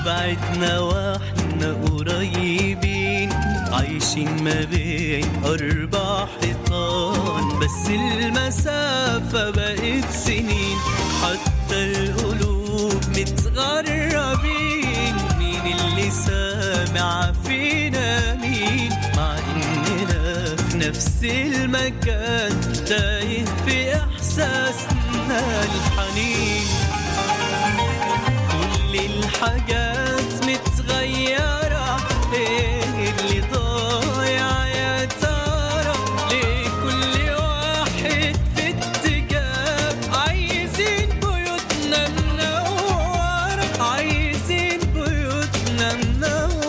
بعدنا واحنا قريبين عايشين ما بين أربع حيطان بس المسافة بقت سنين حتى القلوب متغربين مين اللي سامع فينا مين مع إننا في نفس المكان تايه في إحساسنا الحنين كل الحاجات متغيرة ايه اللي ضايع يا ترى ليه كل واحد في اتجاه عايزين بيوتنا منورة عايزين بيوتنا منورة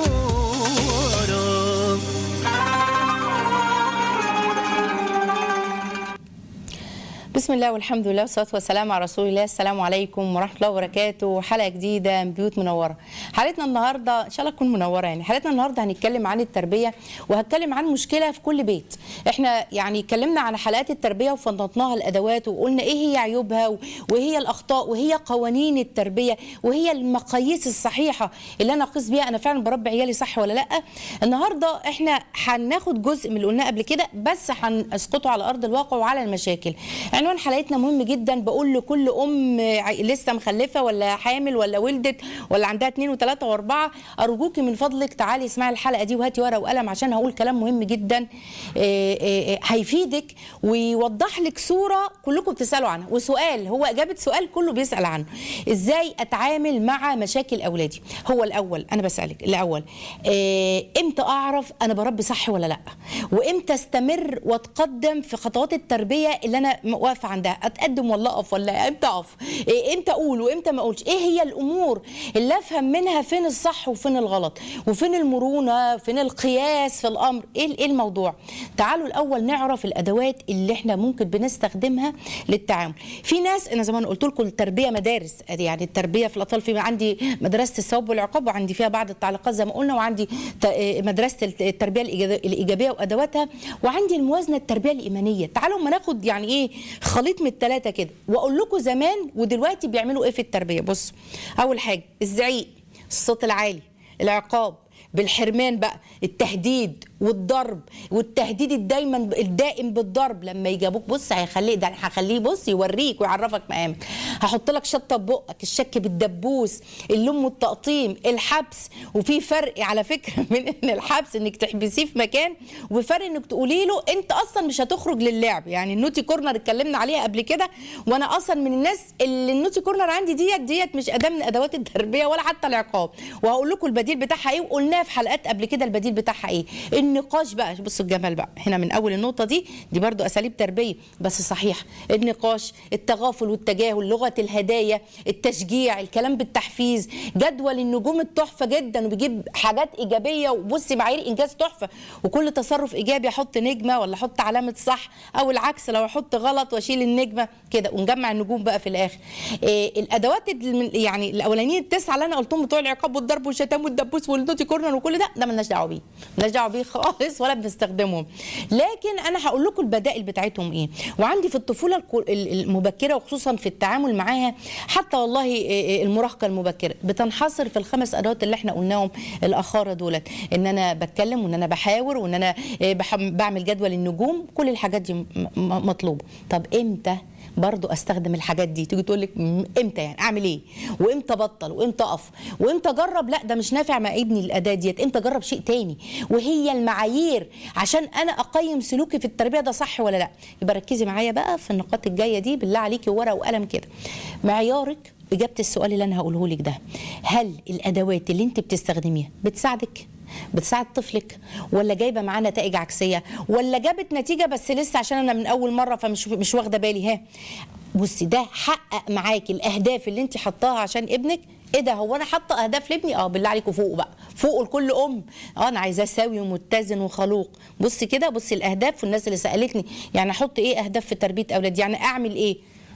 بسم الله والحمد لله والصلاه والسلام على رسول الله السلام عليكم ورحمه الله وبركاته حلقه جديده من بيوت منوره حلقتنا النهارده ان شاء الله تكون منوره يعني حلقتنا النهارده هنتكلم عن التربيه وهتكلم عن مشكله في كل بيت احنا يعني اتكلمنا عن حلقات التربيه وفنطناها الادوات وقلنا ايه هي عيوبها و- وهي الاخطاء وهي قوانين التربيه وهي المقاييس الصحيحه اللي انا اقيس بيها انا فعلا بربي عيالي صح ولا لا النهارده احنا هناخد جزء من اللي قلناه قبل كده بس هنسقطه على ارض الواقع وعلى المشاكل عنوان حلقتنا مهم جدا بقول لكل ام ع- لسه مخلفه ولا حامل ولا ولدت ولا عندها اثنين وثلاثه واربعه ارجوكي من فضلك تعالي اسمعي الحلقه دي وهاتي ورقه وقلم عشان هقول كلام مهم جدا آه، آه، آه، هيفيدك ويوضح لك صوره كلكم بتسالوا عنها وسؤال هو اجابه سؤال كله بيسال عنه ازاي اتعامل مع مشاكل اولادي هو الاول انا بسالك الاول آه، امتى اعرف انا بربي صح ولا لا وامتى استمر واتقدم في خطوات التربيه اللي انا م- واقفه عندها اتقدم ولا اقف ولا امتى اقف إيه امتى اقول وامتى ما اقولش ايه هي الامور اللي افهم منها فين الصح وفين الغلط وفين المرونه فين القياس في الامر ايه ايه الموضوع تعالوا الاول نعرف الادوات اللي احنا ممكن بنستخدمها للتعامل في ناس انا زمان قلت لكم التربيه مدارس يعني التربيه في الاطفال في عندي مدرسه الثواب والعقاب وعندي فيها بعض التعليقات زي ما قلنا وعندي ت- إيه مدرسه التربيه الإيجابية- الايجابيه وادواتها وعندي الموازنه التربيه الايمانيه تعالوا ما ناخد يعني ايه خليط من الثلاثه كده واقول لكم زمان ودلوقتي بيعملوا ايه في التربيه بص اول حاجه الزعيق الصوت العالي العقاب بالحرمان بقى التهديد والضرب والتهديد الدايما الدائم بالضرب لما يجي ابوك بص هيخليه ده أنا هخليه بص يوريك ويعرفك مقامك هحط لك شطه ببقك الشك بالدبوس اللم والتقطيم الحبس وفي فرق على فكره من ان الحبس انك تحبسيه في مكان وفرق انك تقولي له انت اصلا مش هتخرج للعب يعني النوتي كورنر اتكلمنا عليها قبل كده وانا اصلا من الناس اللي النوتي كورنر عندي ديت ديت مش اداه من ادوات التربيه ولا حتى العقاب وهقول لكم البديل بتاعها ايه وقلناها في حلقات قبل كده البديل بتاعها ايه النقاش بقى بصوا الجمال بقى هنا من اول النقطه دي دي برضو اساليب تربيه بس صحيح النقاش التغافل والتجاهل لغه الهدايا التشجيع الكلام بالتحفيز جدول النجوم التحفه جدا وبيجيب حاجات ايجابيه وبصي معايير انجاز تحفه وكل تصرف ايجابي احط نجمه ولا احط علامه صح او العكس لو احط غلط واشيل النجمه كده ونجمع النجوم بقى في الاخر إيه الادوات الم- يعني الاولانيين التسعه اللي انا قلتهم بتوع العقاب والضرب والشتام والدبوس والنوتي كورنر وكل ده ده مالناش دعوه بيه مالناش دعوه بيه خالص ولا بنستخدمهم لكن انا هقول لكم البدائل بتاعتهم ايه وعندي في الطفوله الكو- ال- المبكره وخصوصا في التعامل معاها حتى والله إيه إيه المراهقه المبكره بتنحصر في الخمس ادوات اللي احنا قلناهم الاخاره دولت ان انا بتكلم وان انا بحاور وان انا إيه بح- بعمل جدول النجوم كل الحاجات دي م- م- مطلوبه طب امتى برضو استخدم الحاجات دي تيجي تقول لك م- امتى يعني اعمل ايه وامتى ابطل وامتى اقف وامتى اجرب لا ده مش نافع مع ابني الاداه ديت امتى اجرب شيء تاني وهي المعايير عشان انا اقيم سلوكي في التربيه ده صح ولا لا يبقى ركزي معايا بقى في النقاط الجايه دي بالله عليكي ورقه وقلم كده معيارك اجابه السؤال اللي انا هقوله لك ده هل الادوات اللي انت بتستخدميها بتساعدك بتساعد طفلك ولا جايبه معاه نتائج عكسيه ولا جابت نتيجه بس لسه عشان انا من اول مره فمش مش واخده بالي ها بصي ده حقق معاكي الاهداف اللي انت حطاها عشان ابنك ايه ده هو انا حاطه اهداف لابني اه بالله عليكم فوقوا بقى فوقوا لكل ام اه انا عايزاه سوي ومتزن وخلوق بصي كده بصي الاهداف والناس اللي سالتني يعني احط ايه اهداف في تربيه اولادي يعني اعمل ايه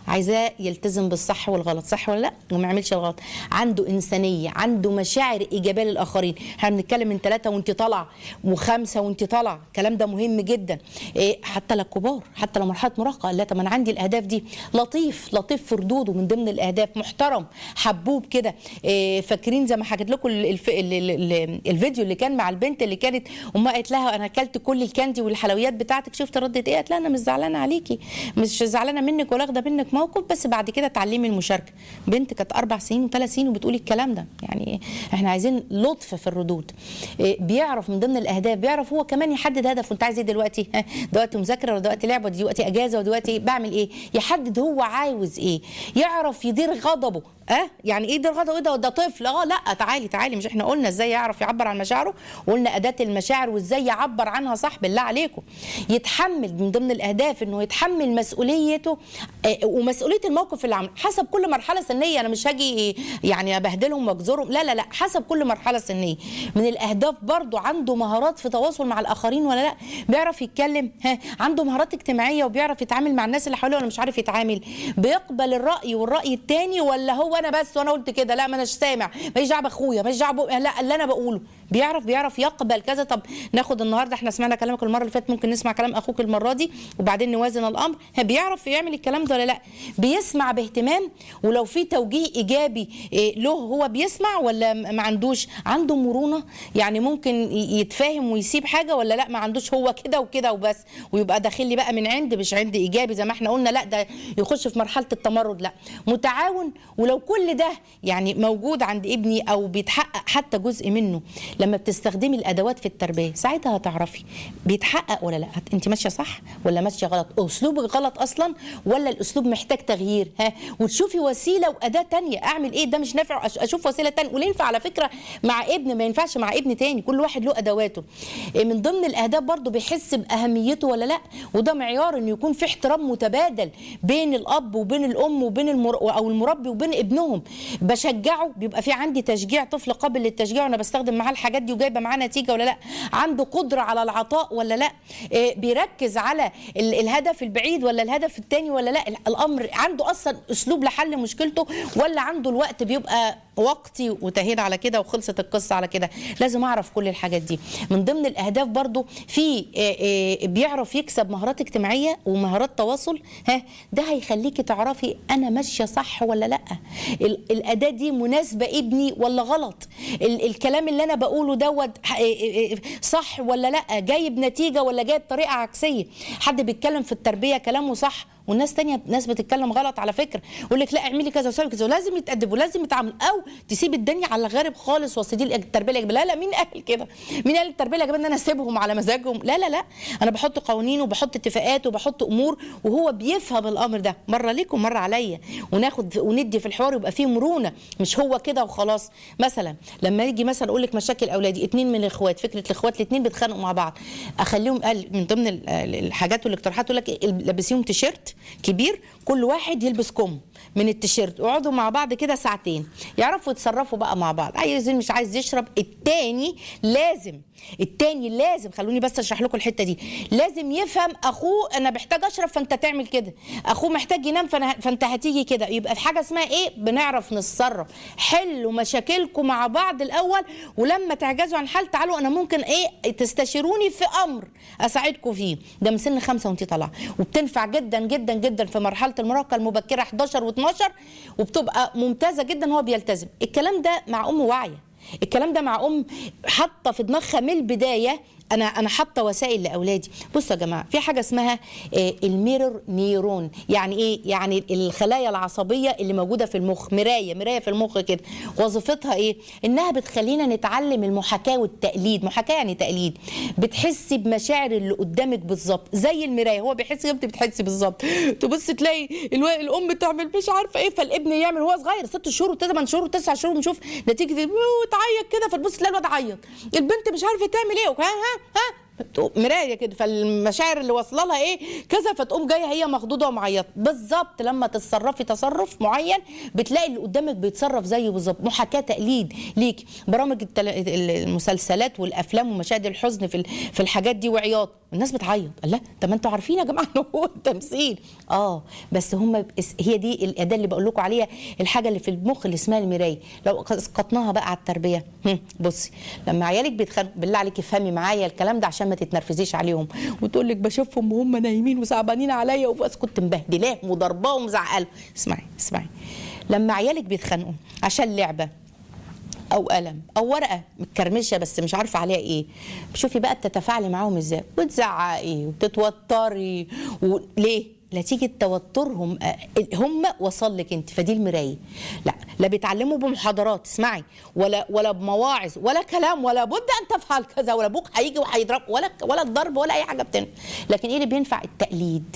عايزاه يلتزم بالصح والغلط صح ولا لا وما يعملش الغلط عنده انسانيه عنده مشاعر ايجابيه للاخرين احنا بنتكلم من ثلاثه وانت طالعه وخمسه وانت طالعه الكلام ده مهم جدا إيه حتى للكبار حتى لو مرحله مراهقه لا طب انا عندي الاهداف دي لطيف لطيف في ردوده من ضمن الاهداف محترم حبوب كده إيه فاكرين زي ما حكيت لكم الف... ال... ال... ال... الفيديو اللي كان مع البنت اللي كانت امها قالت لها انا اكلت كل الكاندي والحلويات بتاعتك شفت ردت ايه قالت لها انا مش زعلانه عليكي مش زعلانه منك ولا واخده منك موقف بس بعد كده اتعلمي المشاركه بنت كانت اربع سنين وثلاث سنين وبتقولي الكلام ده يعني احنا عايزين لطف في الردود إيه بيعرف من ضمن الاهداف بيعرف هو كمان يحدد هدف وانت عايز ايه دلوقتي ها دلوقتي مذاكره ولا دلوقتي لعبه دلوقتي اجازه ودلوقتي بعمل ايه يحدد هو عاوز ايه يعرف يدير غضبه اه يعني ايه يدير غضبه ايه ده ده طفل اه لا تعالي تعالي مش احنا قلنا ازاي يعرف يعبر عن مشاعره وقلنا اداه المشاعر وازاي يعبر عنها صح بالله عليكم يتحمل من ضمن الاهداف انه يتحمل مسؤوليته آه، ومسؤوليه الموقف اللي عمله حسب كل مرحله سنيه انا مش هاجي يعني ابهدلهم واجزرهم لا لا لا حسب كل مرحله سنيه من الاهداف برضو عنده مهارات في تواصل مع الاخرين ولا لا بيعرف يتكلم ها عنده مهارات اجتماعيه وبيعرف يتعامل مع الناس اللي حواليه ولا مش عارف يتعامل بيقبل الراي والراي التاني ولا هو انا بس وانا قلت كده لا ما اناش سامع ماليش دعوه باخويا ماليش دعوه بأ- لا اللي انا بقوله بيعرف بيعرف يقبل كذا طب ناخد النهارده احنا سمعنا كلامك المره اللي فاتت ممكن نسمع كلام اخوك المره دي وبعدين نوازن الامر ها بيعرف يعمل الكلام ده ولا لا بيسمع باهتمام ولو في توجيه ايجابي إيه، له هو بيسمع ولا م- ما عندوش عنده مرونه يعني ممكن ي- يتفاهم ويسيب حاجه ولا لا ما عندوش هو كده وكده وبس ويبقى داخل لي بقى من عند مش عند ايجابي زي ما احنا قلنا لا ده يخش في مرحله التمرد لا متعاون ولو كل ده يعني موجود عند ابني او بيتحقق حتى جزء منه لما بتستخدمي الادوات في التربيه ساعتها هتعرفي بيتحقق ولا لا هت- انت ماشيه صح ولا ماشيه غلط اسلوبك غلط اصلا ولا الاسلوب محتاج تغيير ها وتشوفي وسيله واداه تانية اعمل ايه ده مش نافع أش- اشوف وسيله تانية وينفع على فكره مع ابن ما ينفعش مع ابن تاني كل واحد له ادواته إيه من ضمن الاهداف برضو بيحس باهميته ولا لا وده معيار ان يكون في احترام متبادل بين الاب وبين الام وبين المر... او المربي وبين ابنهم بشجعه بيبقى في عندي تشجيع طفل قابل للتشجيع وانا بستخدم معاه الحاجات دي وجايبه معاه نتيجه ولا لا عنده قدره على العطاء ولا لا إيه بيركز على ال- الهدف البعيد ولا الهدف التاني ولا لا الامر عنده اصلا اسلوب لحل مشكلته ولا عنده الوقت بيبقى وقتي وتهينا على كده وخلصت القصه على كده لازم اعرف كل الحاجات دي من ضمن الاهداف برضو في آه، آه، بيعرف يكسب مهارات اجتماعيه ومهارات تواصل ها ده هيخليكي تعرفي انا ماشيه صح ولا لا ال- الاداه دي مناسبه ابني ولا غلط ال- الكلام اللي انا بقوله دوت ح- آه، آه، آه، صح ولا لا جايب نتيجه ولا جايب طريقه عكسيه حد بيتكلم في التربيه كلامه صح والناس تانية ناس بتتكلم غلط على فكره يقول لك لا اعملي كذا وسوي كذا ولازم يتأدب ولازم يتعامل او تسيب الدنيا على غارب خالص وسط دي التربيه الايجابيه لا لا مين قال كده مين قال التربيه الايجابيه ان انا اسيبهم على مزاجهم لا لا لا انا بحط قوانين وبحط اتفاقات وبحط امور وهو بيفهم الامر ده مره ليكم مره عليا وناخد وندي في الحوار يبقى فيه مرونه مش هو كده وخلاص مثلا لما يجي مثلا اقول لك مشاكل اولادي اتنين من الاخوات فكره الاخوات الاثنين بيتخانقوا مع بعض اخليهم قال من ضمن ال- ال- الحاجات والاقتراحات يقول لك إيه، لبسيهم تيشيرت كبير كل واحد يلبس كم من التيشيرت يقعدوا مع بعض كده ساعتين يعرفوا يتصرفوا بقى مع بعض عايز مش عايز يشرب التاني لازم التاني لازم خلوني بس اشرح لكم الحته دي لازم يفهم اخوه انا محتاج اشرب فانت تعمل كده اخوه محتاج ينام فأنا فانت هتيجي كده يبقى في حاجه اسمها ايه بنعرف نتصرف حلوا مشاكلكم مع بعض الاول ولما تعجزوا عن حل تعالوا انا ممكن ايه تستشيروني في امر اساعدكم فيه ده من سن خمسه وانت طالعه وبتنفع جدا جدا جدا في مرحله المراهقه المبكره 11 و12 وبتبقى ممتازه جدا هو بيلتزم الكلام ده مع ام واعيه الكلام ده مع ام حاطه في دماغها من البدايه انا انا حاطه وسائل لاولادي بصوا يا جماعه في حاجه اسمها آه، الميرور نيرون يعني ايه يعني الخلايا العصبيه اللي موجوده في المخ مرايه مرايه في المخ كده وظيفتها ايه انها بتخلينا نتعلم المحاكاه والتقليد محاكاه يعني تقليد بتحسي بمشاعر اللي قدامك بالظبط زي المرايه هو بيحس انت بتحسي بالظبط تبص تلاقي الو- الام تعمل مش عارفه ايه فالابن يعمل وهو صغير ست شهور وثمان شهور وتسع شهور ونشوف نتيجه وتعيط كده فتبص تلاقي الواد عيط البنت مش عارفه تعمل ايه ها ها ها تقوم مرايه كده فالمشاعر اللي واصله لها ايه كذا فتقوم جايه هي مخضوضه ومعيطه بالظبط لما تتصرفي تصرف معين بتلاقي اللي قدامك بيتصرف زيه بالظبط محاكاه تقليد ليك برامج التل... المسلسلات والافلام ومشاهد الحزن في ال- في الحاجات دي وعياط الناس بتعيط الله طب ما انتوا عارفين يا جماعه ان هو تمثيل اه بس هم بس- هي دي الاداه اللي بقول لكم عليها الحاجه اللي في المخ اللي اسمها المرايه لو اسقطناها بقى على التربيه هم، بصي لما عيالك بيتخانقوا بالله عليك افهمي معايا الكلام ده عشان ما تتنرفزيش عليهم وتقول لك بشوفهم وهم نايمين وصعبانين عليا وبس كنت مبهدلاهم وضرباهم ومزعقاهم اسمعي اسمعي لما عيالك بيتخانقوا عشان لعبه او قلم او ورقه متكرمشه بس مش عارفه عليها ايه شوفي بقى بتتفاعلي معاهم ازاي وتزعقي وتتوتري وليه نتيجة توترهم آه، هم وصل لك انت فدي المراية لا لا بيتعلموا بمحاضرات اسمعي ولا ولا بمواعظ ولا كلام ولا بد ان تفعل كذا ولا ابوك هيجي وهيضرب ولا ولا الضرب ولا اي حاجه بتنفع لكن ايه اللي بينفع التقليد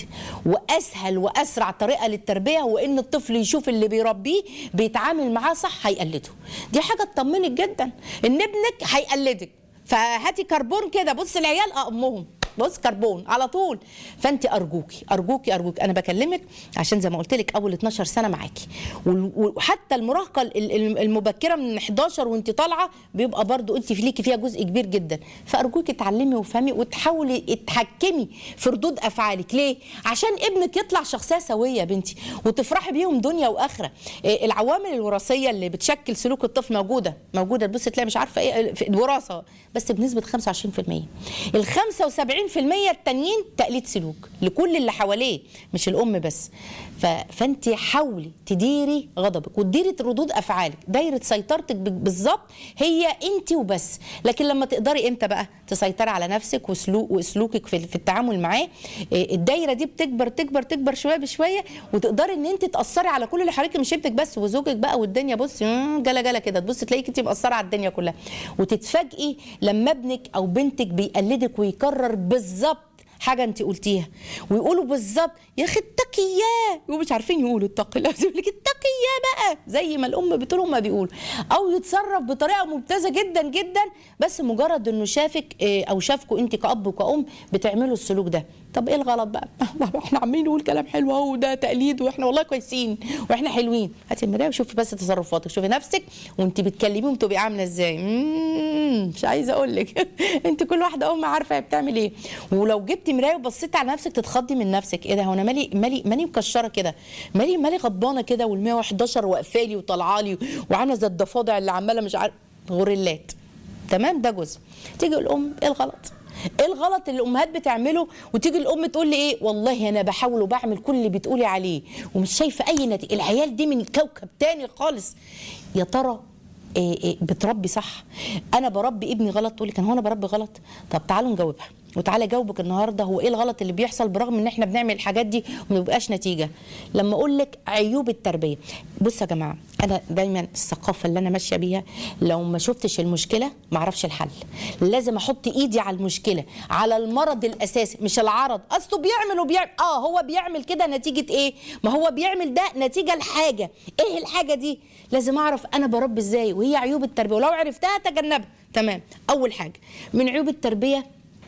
واسهل واسرع طريقه للتربيه هو ان الطفل يشوف اللي بيربيه بيتعامل معاه صح هيقلده دي حاجه تطمنك جدا ان ابنك هيقلدك فهاتي كربون كده بص العيال اه امهم بص كربون على طول فانت ارجوكي ارجوكي ارجوكي انا بكلمك عشان زي ما قلت لك اول 12 سنه معاكي وال- وحتى المراهقه ال- ال- المبكره من 11 وانت طالعه بيبقى برضو انت في ليكي فيها جزء كبير جدا فارجوكي اتعلمي وافهمي وتحاولي تتحكمي في ردود افعالك ليه عشان ابنك يطلع شخصيه سويه يا بنتي وتفرحي بيهم دنيا واخره إيه العوامل الوراثيه اللي بتشكل سلوك الطفل موجوده موجوده تبص تلاقي مش عارفه ايه في الوراثه بس بنسبه 25% ال 75% التانيين تقليد سلوك لكل اللي حواليه مش الام بس ف... فانت حاولي تديري غضبك وتديري ردود افعالك دايره سيطرتك ب- بالظبط هي انت وبس لكن لما تقدري امتى بقى تسيطري على نفسك وسلوك واسلوكك في, في التعامل معاه إيه، الدايره دي بتكبر تكبر تكبر شويه بشويه وتقدري ان انت تاثري على كل اللي حواليك مش ابنك بس وزوجك بقى والدنيا بصي مم، جلا جلا كده تبصي تلاقيك انت مأثره على الدنيا كلها وتتفاجئي لما ابنك او بنتك بيقلدك ويكرر بالظبط حاجه انت قلتيها ويقولوا بالظبط يا اخي اتقي الله ومش عارفين يقولوا اتقي الله يقول لك اتقي الله بقى زي ما الام بتقول هم بيقولوا او يتصرف بطريقه ممتازه جدا جدا بس مجرد انه شافك اه، او شافكوا انت كاب وكأم بتعملوا السلوك ده طب ايه الغلط بقى احنا عمالين نقول كلام حلو اهو وده تقليد واحنا والله كويسين واحنا حلوين هاتي المرايه وشوفي بس تصرفاتك شوفي نفسك وانت بتكلميهم تبقي عامله ازاي مم، مش عايزه اقول لك انت كل واحده ام عارفه هي بتعمل ايه ولو جبتي مرايه وبصيتي على نفسك تتخضي من نفسك ايه ده هو انا مالي مالي مالي مكشره كده مالي مالي غضبانه كده وال 111 واقفالي وطالعه لي وعامله زي الضفادع اللي عماله مش عارف غوريلات تمام ده جزء تيجي الام ايه الغلط ايه الغلط اللي الامهات بتعمله وتيجي الام تقول لي ايه والله انا بحاول وبعمل كل اللي بتقولي عليه ومش شايفه اي نتيجه العيال دي من كوكب تاني خالص يا ترى إيه إيه بتربي صح انا بربي ابني غلط تقول لي كان هو انا بربي غلط طب تعالوا نجاوبها وتعالى جاوبك النهارده هو ايه الغلط اللي بيحصل برغم ان احنا بنعمل الحاجات دي وما بيبقاش نتيجه لما اقول لك عيوب التربيه بص يا جماعه انا دايما الثقافه اللي انا ماشيه بيها لو ما شفتش المشكله ما اعرفش الحل لازم احط ايدي على المشكله على المرض الاساسي مش العرض اصله بيعمل وبيعمل اه هو بيعمل كده نتيجه ايه ما هو بيعمل ده نتيجه لحاجه ايه الحاجه دي لازم اعرف انا بربي ازاي وهي عيوب التربيه ولو عرفتها تجنبها تمام اول حاجه من عيوب التربيه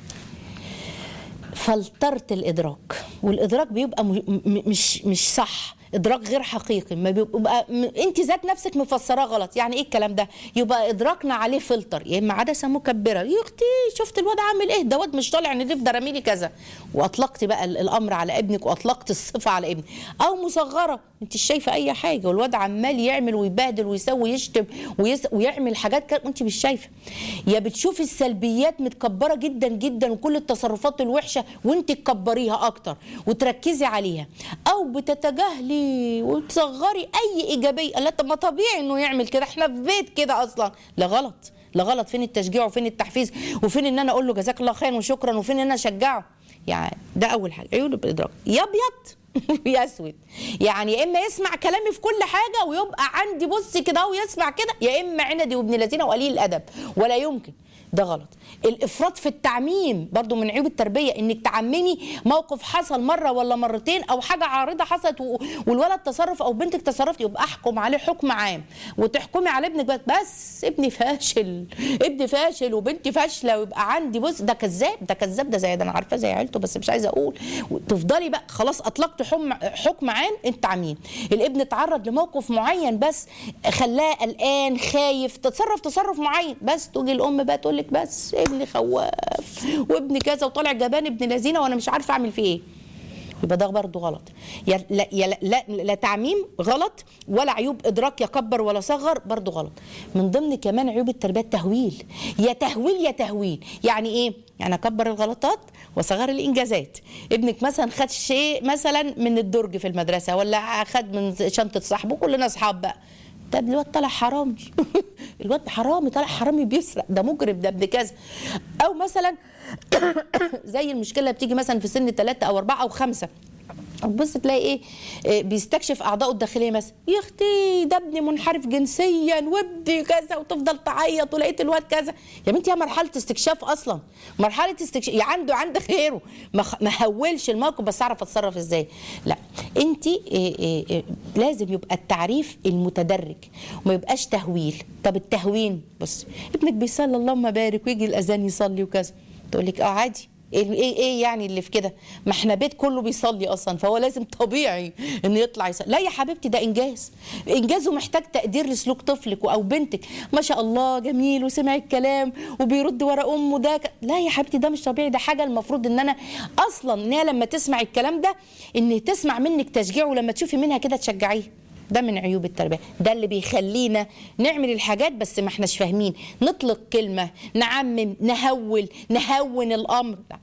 فلترة الادراك والادراك بيبقى م- م- مش مش صح ادراك غير حقيقي ما بيبقى م- انت ذات نفسك مفسراه غلط يعني ايه الكلام ده يبقى ادراكنا عليه فلتر يا اما عدسه مكبره يا اختي شفت الواد عامل ايه ده واد مش طالع نضيف ده رميلي كذا واطلقتي بقى ال- الامر على ابنك واطلقت الصفه على ابنك او مصغره انت مش شايفه اي حاجه والواد عمال يعمل ويبهدل ويسوي ويشتم ويس ويعمل حاجات كده وانت مش شايفه يا بتشوفي السلبيات متكبره جدا جدا وكل التصرفات الوحشه وانت تكبريها اكتر وتركزي عليها او بتتجاهلي وتصغري اي ايجابيه لا طب ما طبيعي انه يعمل كده احنا في بيت كده اصلا لا غلط لا غلط فين التشجيع وفين التحفيز وفين ان انا اقول له جزاك الله خير وشكرا وفين ان انا اشجعه يعني ده اول حاجه عيون الادراك يا ابيض يا اسود يعني يا اما يسمع كلامي في كل حاجه ويبقى عندي بصي كده اهو يسمع كده يا اما عندي وابن لذينه وقليل الادب ولا يمكن ده غلط الافراط في التعميم برضو من عيوب التربيه انك تعممي موقف حصل مره ولا مرتين او حاجه عارضه حصلت و- والولد تصرف او بنتك تصرفت يبقى احكم عليه حكم عام وتحكمي على ابنك بس بس ابني فاشل ابني فاشل وبنتي فاشله ويبقى عندي بص ده كذاب ده كذاب ده زي ده انا عارفاه زي عيلته بس مش عايزه اقول تفضلي بقى خلاص اطلقت حكم حكم عام التعميم الابن اتعرض لموقف معين بس خلاه قلقان خايف تتصرف تصرف معين بس تيجي الام بقى تقول لك لك بس ابني خواف وابني كذا وطالع جبان ابن لذينه وانا مش عارفه اعمل فيه ايه يبقى ده برضه غلط يا لا, يا لا, لا, لا تعميم غلط ولا عيوب ادراك يكبر ولا صغر برضه غلط من ضمن كمان عيوب التربيه التهويل يا تهويل يا تهويل يعني ايه يعني اكبر الغلطات وصغر الانجازات ابنك مثلا خد شيء مثلا من الدرج في المدرسه ولا خد من شنطه صاحبه كلنا اصحاب بقى ده الواد طلع حرامي الواد حرامي طلع حرامي بيسرق ده مجرم ده ابن كذا او مثلا زي المشكله اللي بتيجي مثلا في سن ثلاثة او أربعة او خمسة تبص تلاقي ايه إيه، بيستكشف اعضائه الداخليه مثلا يا اختي ده ابني منحرف جنسيا وابني كذا وتفضل تعيط ولقيت الواد كذا يا بنتي يا مرحله استكشاف اصلا مرحله استكشاف يا عنده عند غيره ما خ- ما هولش الموقف بس اعرف اتصرف ازاي لا انت إيه إيه إيه لازم يبقى التعريف المتدرج وما يبقاش تهويل طب التهوين بص ابنك بيصلي اللهم بارك ويجي الاذان يصلي وكذا تقول لك اه عادي ايه ايه إيه يعني اللي في كده ما احنا بيت كله بيصلي اصلا فهو لازم طبيعي انه يطلع يصلي لا يا حبيبتي ده انجاز انجازه محتاج تقدير لسلوك طفلك او بنتك ما شاء الله جميل وسمع الكلام وبيرد ورا امه ده ك... لا يا حبيبتي ده مش طبيعي ده حاجه المفروض ان انا اصلا ان هي لما تسمع الكلام ده ان تسمع منك تشجيع ولما تشوفي منها كده تشجعيه ده من عيوب التربيه ده اللي بيخلينا نعمل الحاجات بس ما احناش فاهمين نطلق كلمه نعمم نهول نهون الامر لا.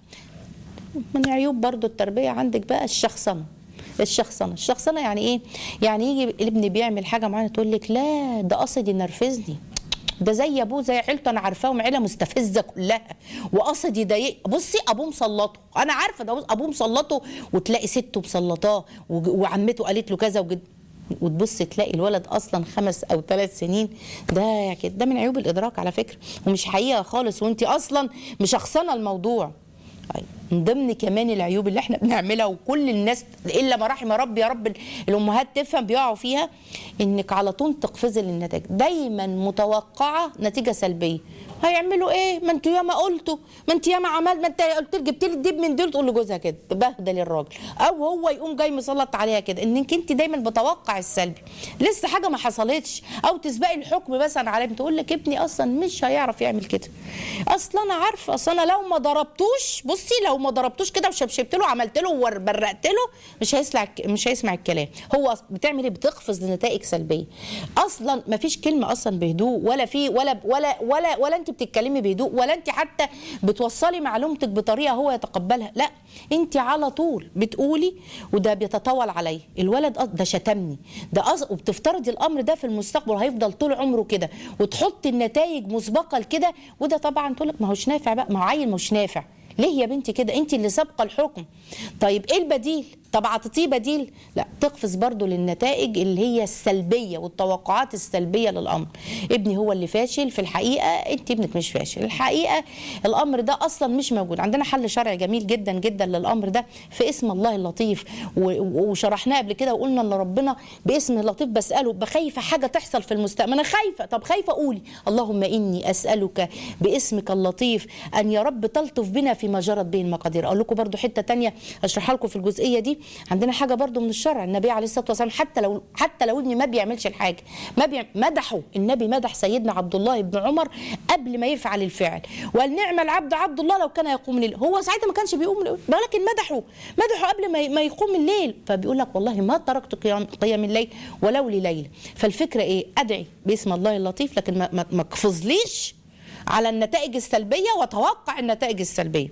من عيوب برضو التربيه عندك بقى الشخصنه الشخصنه الشخصنه يعني ايه يعني يجي الابن بيعمل حاجه معينه تقول لك لا ده قصد ينرفزني ده زي ابوه زي عيلته انا عارفاهم عيله مستفزه كلها وقصد يضايق بصي ابوه مسلطه انا عارفه ده ابوه مسلطه وتلاقي سته مسلطاه وج- وعمته قالت له كذا وجد وتبص تلاقي الولد اصلا خمس او ثلاث سنين ده كده ده من عيوب الادراك على فكره ومش حقيقه خالص وانت اصلا مشخصنه الموضوع طيب من ضمن كمان العيوب اللي احنا بنعملها وكل الناس الا ما رحم ربي يا رب الامهات تفهم بيقعوا فيها انك على طول تقفزي للنتائج دايما متوقعه نتيجه سلبيه هيعملوا ايه ما انتوا ياما قلتوا ما انت ياما عملت ما انت قلت لي جبت لي الدب من دول تقول لجوزها كده تبهدل الراجل او هو يقوم جاي مسلط عليها كده انك انت دايما بتوقع السلبي لسه حاجه ما حصلتش او تسبقي الحكم مثلا عليه تقول لك ابني اصلا مش هيعرف يعمل كده اصلا انا عارفه اصلا انا لو ما ضربتوش بصي لو ما ضربتوش كده وشبشبت له وعملت له وبرقت له مش هيسمع مش هيسمع الكلام هو أص- بتعمل ايه بتقفز لنتائج سلبيه اصلا ما فيش كلمه اصلا بهدوء ولا في ولا ولا ولا ولا انت بتتكلمي بهدوء ولا انت حتى بتوصلي معلومتك بطريقه هو يتقبلها لا انت على طول بتقولي وده بيتطاول عليه الولد أص- ده شتمني ده أص... وبتفترضي الامر ده في المستقبل هيفضل طول عمره كده وتحطي النتائج مسبقه لكده وده طبعا تقول لك ما هوش نافع بقى ما هو عيل مش نافع ليه يا بنتي كده انت اللي سابقه الحكم طيب ايه البديل طب عطيتيه بديل لا تقفز برضو للنتائج اللي هي السلبيه والتوقعات السلبيه للامر ابني هو اللي فاشل في الحقيقه انت ابنك مش فاشل الحقيقه الامر ده اصلا مش موجود عندنا حل شرعي جميل جدا جدا للامر ده في اسم الله اللطيف و- و- وشرحناه قبل كده وقلنا ان ربنا باسم اللطيف بساله بخايفه حاجه تحصل في المستقبل انا خايفه طب خايفه قولي اللهم اني اسالك باسمك اللطيف ان يا رب تلطف بنا فيما جرت به المقادير اقول لكم برضو حته تانية اشرحها لكم في الجزئيه دي عندنا حاجه برضو من الشرع النبي عليه الصلاه والسلام حتى لو حتى لو ابني ما بيعملش الحاجه ما بيعمل مدحه النبي مدح سيدنا عبد الله بن عمر قبل ما يفعل الفعل وقال نعم العبد عبد الله لو كان يقوم الليل هو ساعتها ما كانش بيقوم الليل ولكن مدحه مدحه قبل ما ما يقوم الليل فبيقول لك والله ما تركت قيام قيام الليل ولو لليله فالفكره ايه ادعي باسم الله اللطيف لكن ما ما- ما اقفزليش على النتائج السلبيه واتوقع النتائج السلبيه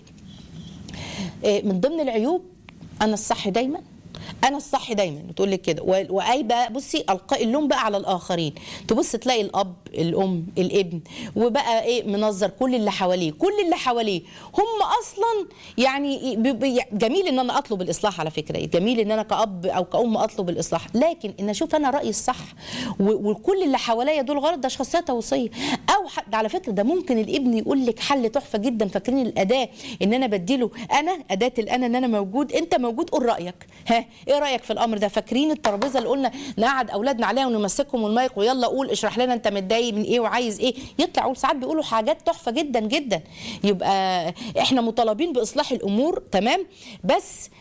إيه، من ضمن العيوب انا الصح دايما انا الصح دايما بتقول لك كده و- واي بقى بصي القاء اللوم بقى على الاخرين تبص تلاقي الاب الام الابن وبقى ايه منظر كل اللي حواليه كل اللي حواليه هم اصلا يعني ب- ب- جميل ان انا اطلب الاصلاح على فكره جميل ان انا كاب او كام اطلب الاصلاح لكن ان اشوف انا رايي الصح و- وكل اللي حواليا دول غلط ده شخصيه توصيه او حد على فكره ده ممكن الابن يقول لك حل تحفه جدا فاكرين الاداه ان انا بديله انا اداه الانا ان انا موجود انت موجود قول رايك ها ايه رايك في الامر ده فاكرين الترابيزه اللي قلنا نقعد اولادنا عليها ونمسكهم المايك ويلا قول اشرح لنا انت متضايق من ايه وعايز ايه يطلع يقول ساعات بيقولوا حاجات تحفه جدا جدا يبقى احنا مطالبين باصلاح الامور تمام بس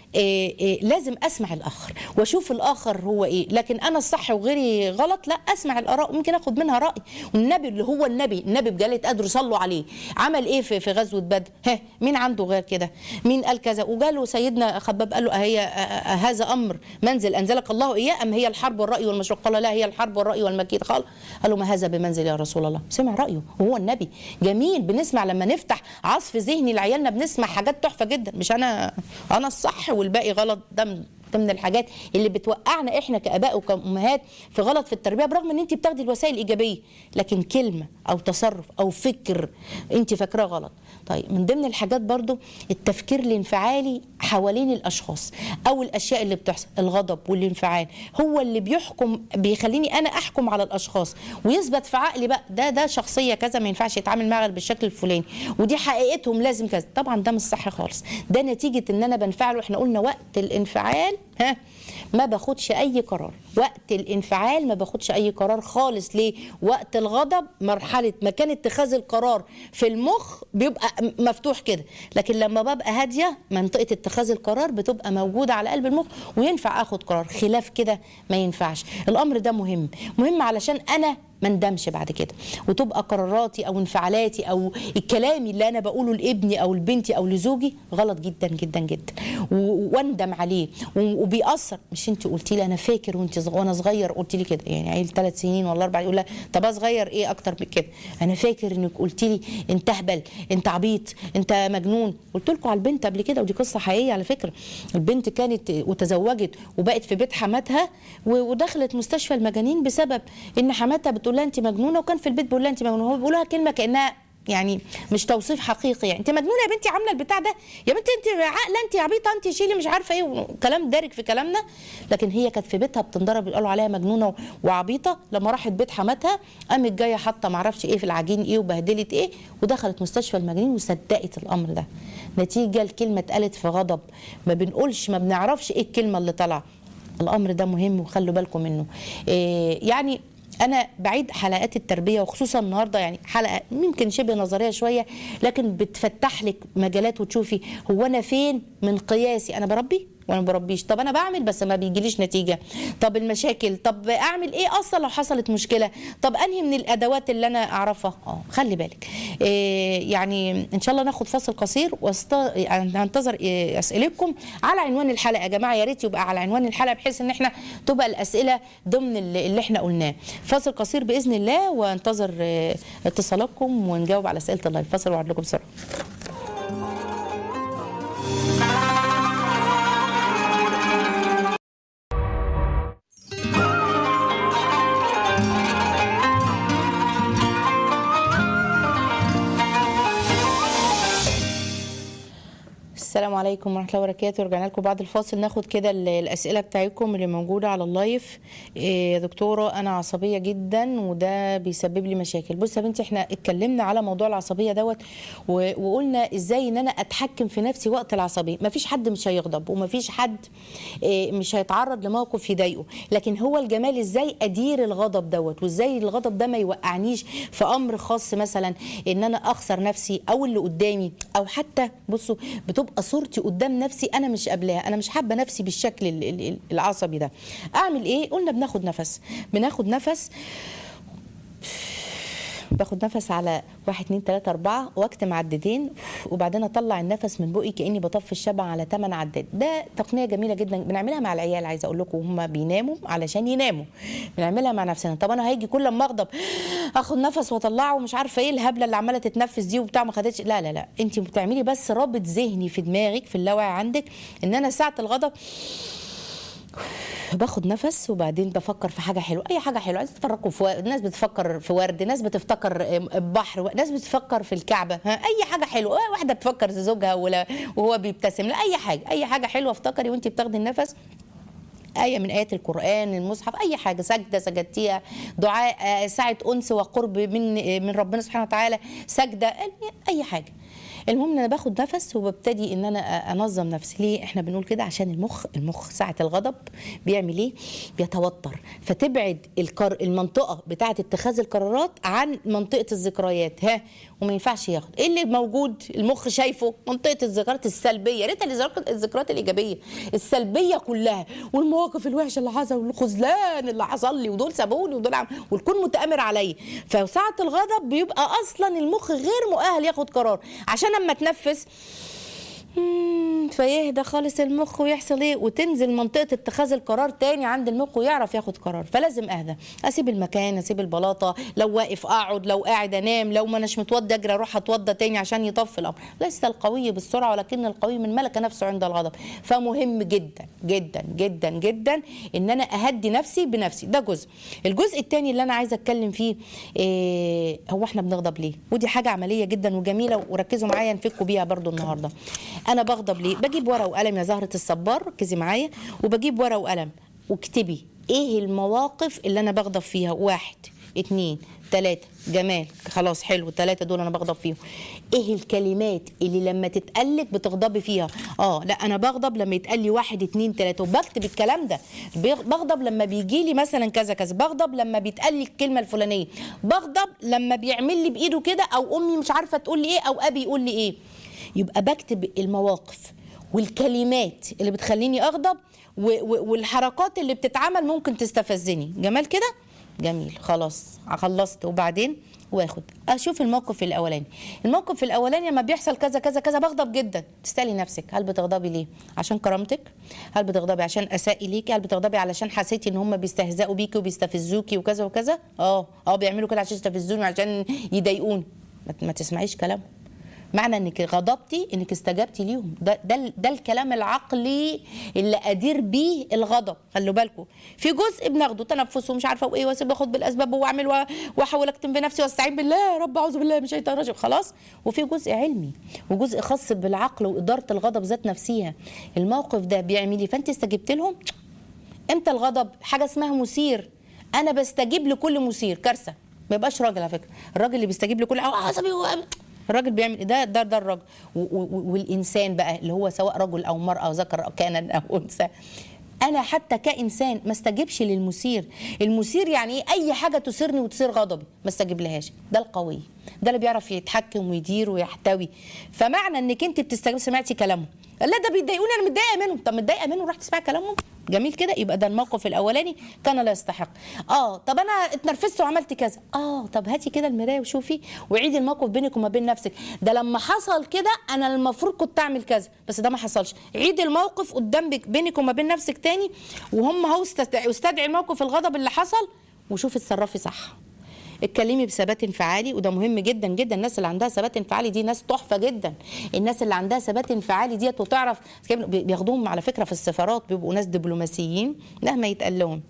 إيه إيه لازم اسمع الاخر واشوف الاخر هو ايه لكن انا الصح وغيري غلط لا اسمع الاراء ممكن اخد منها راي والنبي اللي هو النبي النبي بجلاله قدره صلوا عليه عمل ايه في في غزوه بدر ها مين عنده غير كده مين قال كذا وقالوا سيدنا خباب قال له أهي أه هذا امر منزل انزلك الله اياه ام هي الحرب والراي والمشروع قال لا هي الحرب والراي والمكيد قال قال له ما هذا بمنزل يا رسول الله سمع رايه وهو النبي جميل بنسمع لما نفتح عصف ذهني لعيالنا بنسمع حاجات تحفه جدا مش انا انا الصح والباقي غلط ده من ضمن الحاجات اللي بتوقعنا احنا كاباء وكامهات في غلط في التربيه برغم ان انت بتاخدي الوسائل الايجابيه لكن كلمه او تصرف او فكر انت فاكراه غلط طيب من ضمن الحاجات برضو التفكير الانفعالي حوالين الاشخاص او الاشياء اللي بتحصل الغضب والانفعال هو اللي بيحكم بيخليني انا احكم على الاشخاص ويثبت في عقلي بقى ده ده شخصيه كذا ما ينفعش يتعامل معاها غير بالشكل الفلاني ودي حقيقتهم لازم كذا طبعا ده مش صح خالص ده نتيجه ان انا بنفعل واحنا قلنا وقت الانفعال ها ما باخدش اي قرار وقت الانفعال ما باخدش اي قرار خالص ليه وقت الغضب مرحله مكان اتخاذ القرار في المخ بيبقى مفتوح كده لكن لما ببقى هاديه منطقه اتخاذ القرار بتبقى موجوده على قلب المخ وينفع اخد قرار خلاف كده ما ينفعش الامر ده مهم مهم علشان انا ما ندمش بعد كده وتبقى قراراتي او انفعالاتي او الكلامي اللي انا بقوله لابني او لبنتي او لزوجي غلط جدا جدا جدا واندم عليه وبيأثر مش انت قلتي لي انا فاكر وانت وانا صغير قلتي لي كده يعني عيل ثلاث سنين ولا اربع يقول لها طب اصغير ايه اكتر من كده انا فاكر انك قلتي لي انت اهبل انت عبيط انت مجنون قلت لكم على البنت قبل كده ودي قصه حقيقيه على فكره البنت كانت وتزوجت وبقت في بيت حماتها ودخلت مستشفى المجانين بسبب ان حماتها بتقول لها انت مجنونه وكان في البيت بيقول لها انت مجنونه هو بيقول لها كلمه كانها يعني مش توصيف حقيقي يعني انت مجنونه يا بنتي عامله البتاع ده يا بنتي انت عاقله انت عبيطه انت شيلي مش عارفه ايه كلام دارج في كلامنا لكن هي كانت في بيتها بتنضرب بيقولوا عليها مجنونه وعبيطه لما راحت بيت حماتها قامت جايه حاطه ما اعرفش ايه في العجين ايه وبهدلت ايه ودخلت مستشفى المجانين وصدقت الامر ده نتيجه الكلمه اتقالت في غضب ما بنقولش ما بنعرفش ايه الكلمه اللي طالعه الامر ده مهم وخلوا بالكم منه إيه يعني انا بعيد حلقات التربيه وخصوصا النهارده يعني حلقه يمكن شبه نظريه شويه لكن بتفتح لك مجالات وتشوفي هو انا فين من قياسي انا بربي وانا ما بربيش طب انا بعمل بس ما بيجيليش نتيجه طب المشاكل طب اعمل ايه اصلا لو حصلت مشكله طب انهي من الادوات اللي انا اعرفها اه خلي بالك إيه يعني ان شاء الله ناخد فاصل قصير واست هنتظر إيه اسئلتكم على عنوان الحلقه يا جماعه يا ريت يبقى على عنوان الحلقه بحيث ان احنا تبقى الاسئله ضمن اللي احنا قلناه فاصل قصير باذن الله وانتظر إيه اتصالاتكم ونجاوب على اسئله اللايف فاصل وعد لكم بسرعه السلام عليكم ورحمه الله وبركاته رجعنا لكم بعد الفاصل ناخد كده الاسئله بتاعتكم اللي موجوده على اللايف إيه يا دكتوره انا عصبيه جدا وده بيسبب لي مشاكل بص يا بنتي احنا اتكلمنا على موضوع العصبيه دوت وقلنا ازاي ان انا اتحكم في نفسي وقت العصبيه مفيش حد مش هيغضب ومفيش حد إيه مش هيتعرض لموقف يضايقه لكن هو الجمال ازاي ادير الغضب دوت وازاي الغضب ده ما يوقعنيش في امر خاص مثلا ان انا اخسر نفسي او اللي قدامي او حتى بصوا بتبقى صورتي قدام نفسي انا مش قابلاها انا مش حابه نفسي بالشكل العصبي ده اعمل ايه قلنا بناخد نفس بناخد نفس باخد نفس على واحد اتنين تلاته اربعه واكتم عدتين وبعدين اطلع النفس من بقي كاني بطفي الشمع على ثمان عدات ده تقنيه جميله جدا بنعملها مع العيال عايزه اقول لكم هم بيناموا علشان يناموا بنعملها مع نفسنا طب انا هيجي كل ما اغضب اخد نفس واطلعه ومش عارفه ايه الهبله اللي عماله تتنفس دي وبتاع ما خدتش لا لا لا انت بتعملي بس رابط ذهني في دماغك في اللاوعي عندك ان انا ساعه الغضب باخد نفس وبعدين بفكر في حاجه حلوه اي حاجه حلوه عايز تفرقوا في ورد ناس بتفكر في ورد ناس بتفتكر بحر ناس بتفكر في الكعبه ها اي حاجه حلوه واحده بتفكر في زوجها ولا وهو بيبتسم لا اي حاجه اي حاجه حلوه افتكري وانت بتاخدي النفس آية من آيات القرآن المصحف أي حاجة سجدة سجدتيها دعاء ساعة أنس وقرب من من ربنا سبحانه وتعالى سجدة أي حاجة المهم ان انا باخد نفس وببتدي ان انا أ- انظم نفسي ليه احنا بنقول كده عشان المخ المخ ساعه الغضب بيعمل ايه بيتوتر فتبعد الكر المنطقه بتاعه اتخاذ القرارات عن منطقه الذكريات ها وما ينفعش ياخد ايه اللي موجود المخ شايفه منطقه الذكريات السلبيه يا ريت الذكريات- الذكريات الايجابيه السلبيه كلها والمواقف الوحشه اللي حصل والخذلان اللي حصل لي ودول سابوني ودول عم والكون متامر عليا فساعه الغضب بيبقى اصلا المخ غير مؤهل ياخد قرار عشان اما تنفس مم، فيهدى خالص المخ ويحصل ايه وتنزل منطقه اتخاذ القرار تاني عند المخ ويعرف ياخد قرار فلازم اهدى اسيب المكان اسيب البلاطه لو واقف اقعد لو قاعد انام لو ما اناش متوضى اجري اروح اتوضى تاني عشان يطفي الامر ليس القوي بالسرعه ولكن القوي من ملك نفسه عند الغضب فمهم جدا جدا جدا جدا ان انا اهدي نفسي بنفسي ده جزء الجزء الثاني اللي انا عايزه اتكلم فيه إيه هو احنا بنغضب ليه ودي حاجه عمليه جدا وجميله وركزوا معايا نفكوا بيها برضو النهارده انا بغضب ليه بجيب ورقه وقلم يا زهره الصبار ركزي معايا وبجيب ورقه وقلم واكتبي ايه المواقف اللي انا بغضب فيها واحد اتنين تلاتة جمال خلاص حلو التلاتة دول انا بغضب فيهم ايه الكلمات اللي لما تتقلك بتغضبي فيها اه لا انا بغضب لما يتقال لي واحد اتنين تلاتة وبكتب الكلام ده بيغ- بغضب لما بيجي لي مثلا كذا كذا بغضب لما بيتقال لي الكلمة الفلانية بغضب لما بيعمل لي بايده كده او امي مش عارفة تقول لي ايه او ابي يقول لي ايه يبقى بكتب المواقف والكلمات اللي بتخليني اغضب و- و- والحركات اللي بتتعمل ممكن تستفزني جمال كده جميل خلاص خلصت وبعدين واخد اشوف الموقف الاولاني الموقف الاولاني لما بيحصل كذا كذا كذا بغضب جدا تسالي نفسك هل بتغضبي ليه عشان كرامتك هل بتغضبي عشان اسائي ليكي هل بتغضبي علشان حسيتي ان هم بيستهزئوا بيكي وبيستفزوكي وكذا وكذا اه اه بيعملوا كده عشان يستفزوني وعشان يضايقوني ما- ما تسمعيش كلامهم معنى انك غضبتي انك استجبتي ليهم ده ده ده الكلام العقلي اللي ادير بيه الغضب خلوا بالكم في جزء بناخده تنفس ومش عارفه وايه واسيب اخد بالاسباب واعمل و- واحاول اكتم بنفسي واستعين بالله يا رب اعوذ بالله من الشيطان الرجيم خلاص وفي جزء علمي وجزء خاص بالعقل واداره الغضب ذات نفسها الموقف ده بيعمل ايه فانت استجبت لهم امتى الغضب حاجه اسمها مثير انا بستجيب لكل مثير كارثه ما يبقاش راجل على فكره الراجل اللي بيستجيب لكل أو عصبي هو الراجل بيعمل إيه؟ ده ده ده الراجل و- و- والانسان بقى اللي هو سواء رجل او مراه او ذكر او كان او انثى انا حتى كانسان ما استجبش للمثير المثير يعني ايه اي حاجه تثيرني وتثير غضبي ما استجيب لهاش ده القوي ده اللي بيعرف يتحكم ويدير ويحتوي فمعنى انك انت بتستجيب سمعتي كلامهم لا ده بيضايقوني انا متضايقه منهم طب متضايقه منهم رحت تسمعي كلامهم جميل كده يبقى ده الموقف الاولاني كان لا يستحق اه طب انا اتنرفزت وعملت كذا اه طب هاتي كده المرايه وشوفي وعيدي الموقف بينك وما بين نفسك ده لما حصل كده انا المفروض كنت اعمل كذا بس ده ما حصلش عيد الموقف قدام بك- بينك وما بين نفسك تاني وهم هو استدعي استدعي الموقف الغضب اللي حصل وشوفي اتصرفي صح اتكلمي بثبات انفعالي وده مهم جدا جدا الناس اللي عندها ثبات انفعالي دي ناس تحفه جدا الناس اللي عندها ثبات انفعالي ديت وتعرف بي- بياخدوهم على فكره في السفارات بيبقوا ناس دبلوماسيين مهما يتقال لهم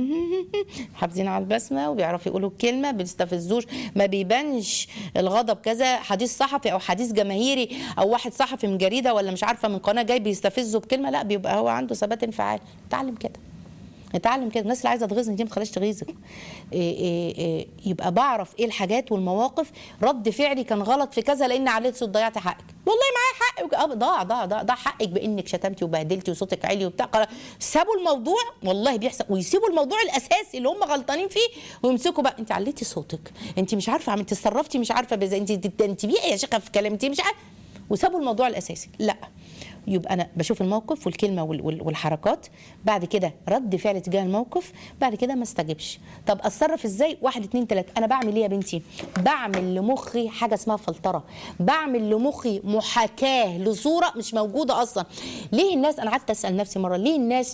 حافظين على البسمه وبيعرفوا يقولوا الكلمه بيستفزوش ما بيبانش الغضب كذا حديث صحفي او حديث جماهيري او واحد صحفي من جريده ولا مش عارفه من قناه جاي بيستفزه بكلمه لا بيبقى هو عنده ثبات انفعالي اتعلم كده اتعلم كده الناس اللي عايزه تغيظني دي ما تخليش تغيظك إيه إيه إيه يبقى بعرف ايه الحاجات والمواقف رد فعلي كان غلط في كذا لان عليت صوت ضيعت حقك والله معايا حق وك- آه، ضاع ضاع ضاع ضاع حقك بانك شتمتي وبهدلتي وصوتك عالي وبتاع قال- سابوا الموضوع والله بيحصل ويسيبوا الموضوع الاساسي اللي هم غلطانين فيه ويمسكوا بقى انت عليتي صوتك انت مش عارفه عم تصرفتي مش عارفه بزي انت انت بيئه يا شيخه في كلام انت مش عارفه وسابوا الموضوع الاساسي لا يبقى انا بشوف الموقف والكلمه وال- وال- والحركات بعد كده رد فعل تجاه الموقف بعد كده ما استجبش طب اتصرف ازاي واحد اتنين تلاته انا بعمل ايه يا بنتي بعمل لمخي حاجه اسمها فلتره بعمل لمخي محاكاه لصوره مش موجوده اصلا ليه الناس انا قعدت اسال نفسي مره ليه الناس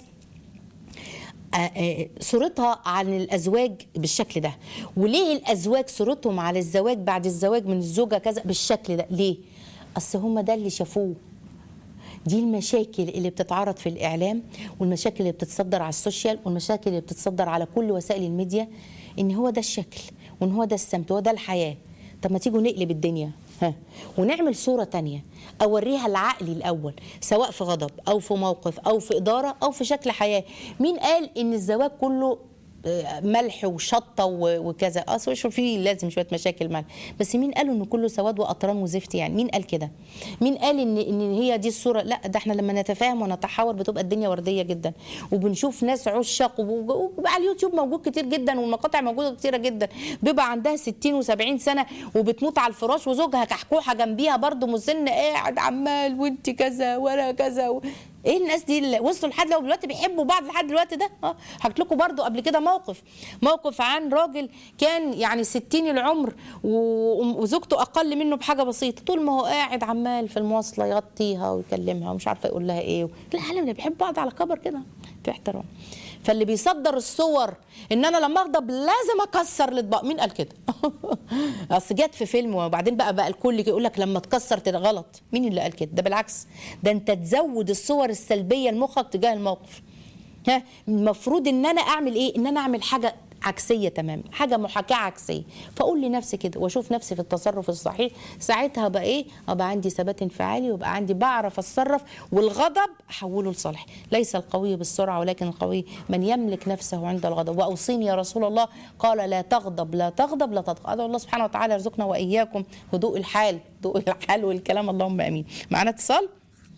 آه، آه، صورتها عن الازواج بالشكل ده وليه الازواج صورتهم على الزواج بعد الزواج من الزوجه كذا بالشكل ده ليه اصل هم ده اللي شافوه دي المشاكل اللي بتتعرض في الاعلام والمشاكل اللي بتتصدر على السوشيال والمشاكل اللي بتتصدر على كل وسائل الميديا ان هو ده الشكل وان هو ده السمت وهو ده الحياه طب ما تيجوا نقلب الدنيا ها ونعمل صورة تانية أوريها العقل الأول سواء في غضب أو في موقف أو في إدارة أو في شكل حياة مين قال إن الزواج كله آه، ملح وشطه و- وكذا اصل شو في لازم شويه مشاكل ملح بس مين قالوا ان كله سواد وقطران وزفت يعني مين قال كده مين قال ان ان هي دي الصوره لا ده احنا لما نتفاهم ونتحاور بتبقى الدنيا ورديه جدا وبنشوف ناس عشاق وب- وبقى على اليوتيوب موجود كتير جدا والمقاطع موجوده كتيره جدا بيبقى عندها 60 و70 سنه وبتموت على الفراش وزوجها كحكوحه جنبيها برضه مسن قاعد عمال وانت كذا وانا كذا و... ايه الناس دي اللي وصلوا لحد لو دلوقتي بيحبوا بعض لحد دلوقتي ده اه حكيت لكم برضو قبل كده موقف موقف عن راجل كان يعني 60 العمر و- وزوجته اقل منه بحاجه بسيطه طول ما هو قاعد عمال في المواصله يغطيها ويكلمها ومش عارفه يقول لها ايه العالم اللي بيحب بعض على كبر كده في احترام فاللي بيصدر الصور ان انا لما اغضب لازم اكسر الاطباق مين قال كده اصل جت في فيلم وبعدين بقى بقى الكل يقول لك لما تكسر تبقى غلط مين اللي قال كده ده بالعكس ده انت تزود الصور السلبيه لمخك تجاه الموقف ها المفروض ان انا اعمل ايه ان انا اعمل حاجه عكسيه تماما حاجه محاكاه عكسيه فاقول لنفسي كده واشوف نفسي في التصرف الصحيح ساعتها بقى ايه ابقى عندي ثبات انفعالي ويبقى عندي بعرف اتصرف والغضب احوله لصالح ليس القوي بالسرعه ولكن القوي من يملك نفسه عند الغضب واوصيني يا رسول الله قال لا تغضب لا تغضب لا تغضب ادعو الله سبحانه وتعالى يرزقنا واياكم هدوء الحال هدوء الحال والكلام اللهم امين معانا اتصال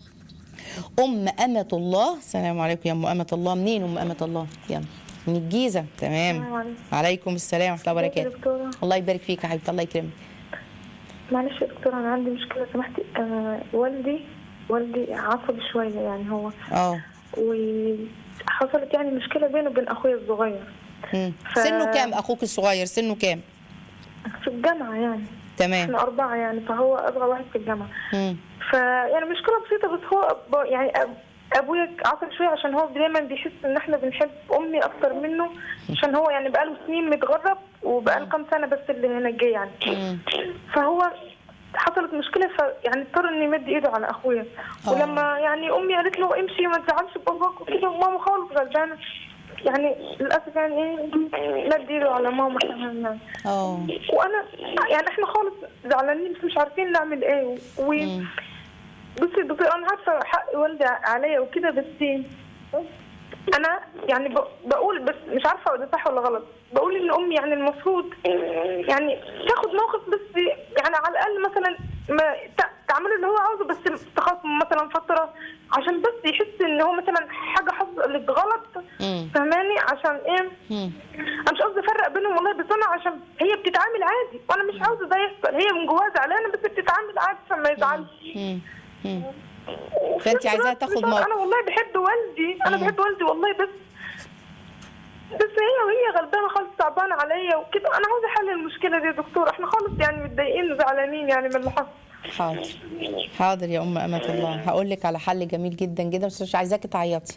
ام امه الله السلام عليكم يا ام امه الله منين ام امه الله يلا من الجيزه تمام السلام عليكم. عليكم السلام ورحمه الله ازيك يا وبركاته دكتورة؟ الله يبارك فيك يا حبيبتي الله يكرمك معلش يا دكتورة أنا عندي مشكلة سمحتي آه والدي والدي عصبي شوية يعني هو اه وحصلت يعني مشكلة بينه وبين أخويا الصغير مم. ف- سنه كام اخوك الصغير سنه كام في الجامعة يعني تمام احنا أربعة يعني فهو أصغر واحد في الجامعة مم. فيعني مشكلة بسيطة بس هو ب- يعني أب- أبويا عصبي شوية عشان هو دايما بيحس إن احنا بنحب أمي أكتر منه عشان هو يعني بقاله سنين متغرب وبقاله كام سنة بس اللي هنا جاي يعني مم. فهو حصلت مشكله ف يعني اضطر انه يمد ايده على اخويا آه. ولما يعني امي قالت له امشي ما تزعلش باباك وكده وماما خالص غلبانه يعني للاسف يعني ايه مد ايده على ماما كمان يعني اه وانا يعني احنا خالص زعلانين بس مش عارفين نعمل ايه و مم. بصي بصي انا عارفه حق والدي عليا وكده بس انا يعني ب- بقول بس مش عارفه ده صح ولا غلط بقول ان امي يعني المفروض يعني تاخد موقف بس يعني على الاقل مثلا ما ت- تعمل اللي هو عاوزه بس تخاصم مثلا فتره عشان بس يحس ان هو مثلا حاجه حصلت غلط مم. فهماني عشان ايه مم. انا مش قصدي افرق بينهم والله بس انا عشان هي بتتعامل عادي وانا مش عاوزه ده يحصل هي من جواها زعلانه بس بتتعامل عادي عشان ما يزعلش مم. مم. وفي فأنت نفس عايزاها الوقت تاخد مش عارفة- موقف. انا والله بحب والدي انا مم. بحب والدي والله بس بس هي وهي غلبانه خالص تعبانه عليا وكده انا عاوزه احل المشكله دي يا دكتور احنا خالص يعني متضايقين وزعلانين يعني من اللي حصل حاضر حاضر يا ام امه الله هقول لك على حل جميل جدا جدا بس مش عايزاكي تعيطي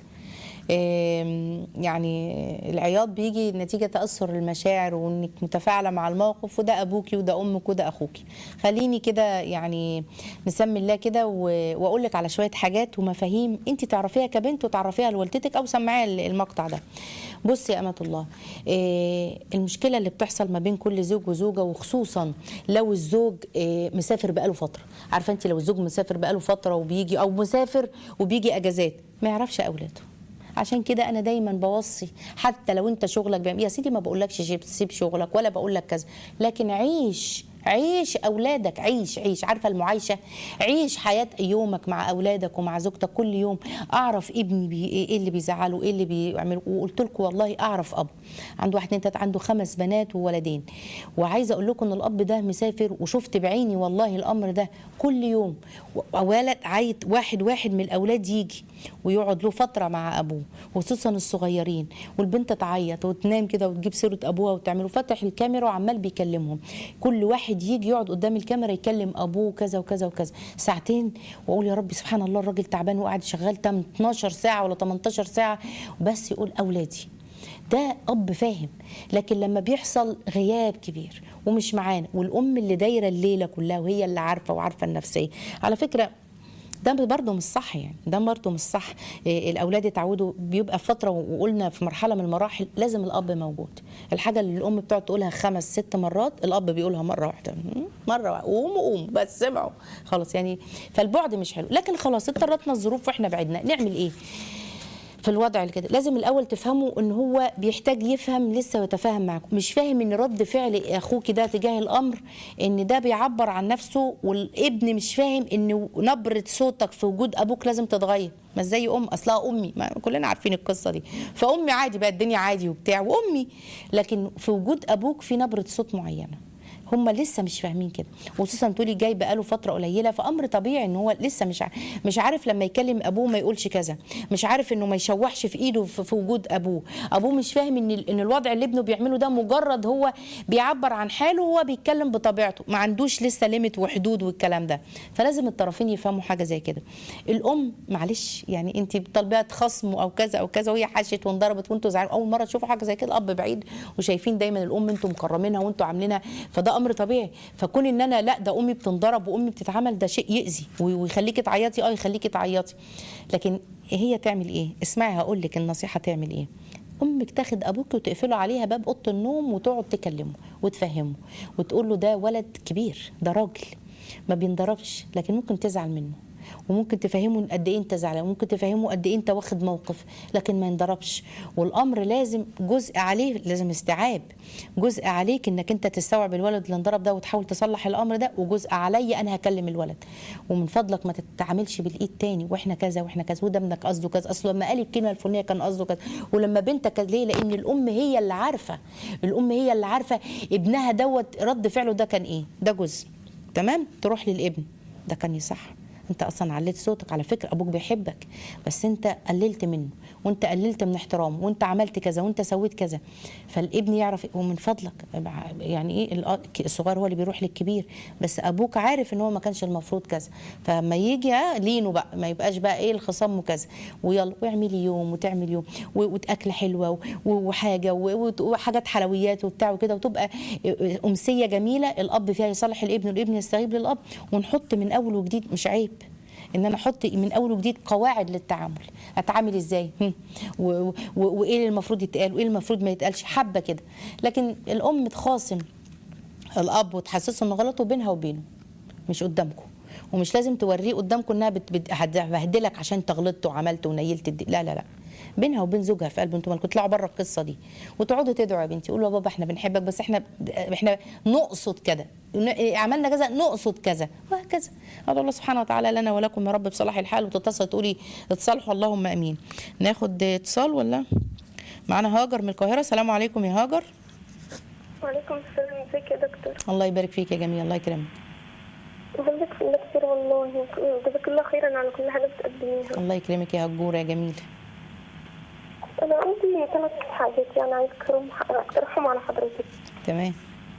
إيه، يعني العياط بيجي نتيجة تأثر المشاعر وانك متفاعلة مع الموقف وده ابوكي وده امك وده اخوكي خليني كده يعني نسمي الله كده و- واقول لك على شوية حاجات ومفاهيم انت تعرفيها كبنت وتعرفيها لوالدتك او سمعيها المقطع ده بصي يا امه الله إيه، المشكله اللي بتحصل ما بين كل زوج وزوجه وخصوصا لو الزوج إيه، مسافر بقاله فتره عارفه انت لو الزوج مسافر بقاله فتره وبيجي او مسافر وبيجي اجازات ما يعرفش اولاده عشان كده انا دايما بوصي حتى لو انت شغلك بيعمل يا سيدي ما بقولكش شيب- سيب شغلك ولا بقول لك كذا لكن عيش عيش اولادك عيش عيش عارفه المعايشه عيش حياه يومك مع اولادك ومع زوجتك كل يوم اعرف ابني بي ايه اللي بيزعله ايه اللي بيعمله وقلت لكم والله اعرف اب عنده واحد اتنين تلاته عنده خمس بنات وولدين وعايزه اقول لكم ان الاب ده مسافر وشفت بعيني والله الامر ده كل يوم ولد عايت واحد واحد من الاولاد يجي ويقعد له فتره مع ابوه وخصوصا الصغيرين والبنت تعيط وتنام كده وتجيب سيره ابوها وتعمله فاتح الكاميرا وعمال بيكلمهم كل واحد يجي يقعد قدام الكاميرا يكلم ابوه كذا وكذا وكذا ساعتين واقول يا ربي سبحان الله الراجل تعبان وقاعد شغال تم 12 ساعه ولا 18 ساعه بس يقول اولادي ده اب فاهم لكن لما بيحصل غياب كبير ومش معانا والام اللي دايره الليله كلها وهي اللي عارفه وعارفه النفسيه على فكره ده برضه مش صح يعني ده برضه مش صح إيه، الاولاد يتعودوا بيبقى في فتره وقلنا في مرحله من المراحل لازم الاب موجود الحاجه اللي الام بتقعد تقولها خمس ست مرات الاب بيقولها مره واحده م? مره واحده قوم قوم بس سمعوا خلاص يعني فالبعد مش حلو لكن خلاص اضطرتنا الظروف واحنا بعدنا نعمل ايه في الوضع اللي كده لازم الاول تفهموا ان هو بيحتاج يفهم لسه ويتفاهم معاكم مش فاهم ان رد فعل اخوك ده تجاه الامر ان ده بيعبر عن نفسه والابن مش فاهم ان نبره صوتك في وجود ابوك لازم تتغير ما زي ام اصلها امي ما كلنا عارفين القصه دي فامي عادي بقى الدنيا عادي وبتاع وامي لكن في وجود ابوك في نبره صوت معينه هم لسه مش فاهمين كده وخصوصا تقولي جاي بقاله فتره قليله فامر طبيعي ان هو لسه مش عارف مش عارف لما يكلم ابوه ما يقولش كذا مش عارف انه ما يشوحش في ايده في في وجود ابوه ابوه مش فاهم ان ال- ان الوضع اللي ابنه بيعمله ده مجرد هو بيعبر عن حاله وهو بيتكلم بطبيعته ما عندوش لسه ليميت وحدود والكلام ده فلازم الطرفين يفهموا حاجه زي كده الام معلش يعني انت طالبه خصم او كذا او كذا وهي حشت وانضربت وانتوا زعلانين اول مره تشوفوا حاجه زي كده الاب بعيد وشايفين دايما الام انتوا مكرمينها وانتوا عاملينها فده امر طبيعي فكون ان انا لا ده امي بتنضرب وامي بتتعمل ده شيء يؤذي ويخليكي تعيطي اه يخليكي تعيطي لكن هي تعمل ايه اسمعي هقول لك النصيحه تعمل ايه امك تاخد ابوك وتقفله عليها باب اوضه النوم وتقعد تكلمه وتفهمه وتقول له ده ولد كبير ده راجل ما بينضربش لكن ممكن تزعل منه وممكن تفهمه قد ايه انت زعلان وممكن تفهمه قد ايه انت واخد موقف لكن ما ينضربش والامر لازم جزء عليه لازم استيعاب جزء عليك انك انت تستوعب الولد اللي انضرب ده وتحاول تصلح الامر ده وجزء عليا انا هكلم الولد ومن فضلك ما تتعاملش بالايد تاني واحنا كذا واحنا كذا وده ابنك قصده كذا اصل لما قال الكلمه الفلانيه كان قصده كذا ولما بنتك كذا ليه لان الام هي اللي عارفه الام هي اللي عارفه ابنها دوت رد فعله ده كان ايه ده جزء تمام تروح للابن ده كان يصح انت اصلا عليت صوتك على فكره ابوك بيحبك بس انت قللت منه وانت قللت من احترامه وانت عملت كذا وانت سويت كذا فالابن يعرف ومن فضلك يعني ايه الأ- الصغير هو اللي بيروح للكبير بس ابوك عارف ان هو ما كانش المفروض كذا فما يجي اه لينه بقى ما يبقاش بقى ايه الخصام وكذا ويلا واعملي يوم وتعمل يوم و- واكله حلوه و- وحاجه و- وت- وحاجات حلويات وبتاع وكده وتبقى امسيه جميله الاب فيها يصالح الابن والابن يستجيب للاب ونحط من اول وجديد مش عيب ان انا احط من اول وجديد قواعد للتعامل اتعامل ازاي هم. و- و- وايه اللي المفروض يتقال وايه اللي المفروض ما يتقالش حبه كده لكن الام تخاصم الاب وتحسسه انه غلطه بينها وبينه مش قدامكم ومش لازم توريه قدامكم انها بت- بت- هتبهدلك عشان انت غلطت وعملت ونيلت الدي. لا لا لا بينها وبين زوجها في قلب انتوا مالكم تطلعوا بره القصه دي وتقعدوا تدعوا يا بنتي قولوا يا بابا احنا بنحبك بس احنا احنا نقصد كده ن- عملنا كذا نقصد كذا وهكذا ادعو الله سبحانه وتعالى لنا ولكم يا رب بصلاح الحال وتتصل تقولي اتصالحوا اللهم امين ناخد اتصال ولا معانا هاجر من القاهره السلام عليكم يا هاجر وعليكم السلام ازيك يا دكتور الله يبارك فيك يا جميل الله يكرمك بحبك في الله كتير والله جزاك الله خيرا على كل حاجه بتقدميها الله يكرمك يا هجوره يا جميل انا عندي ثلاث حاجات يعني عايز اقترحهم على حضرتك تمام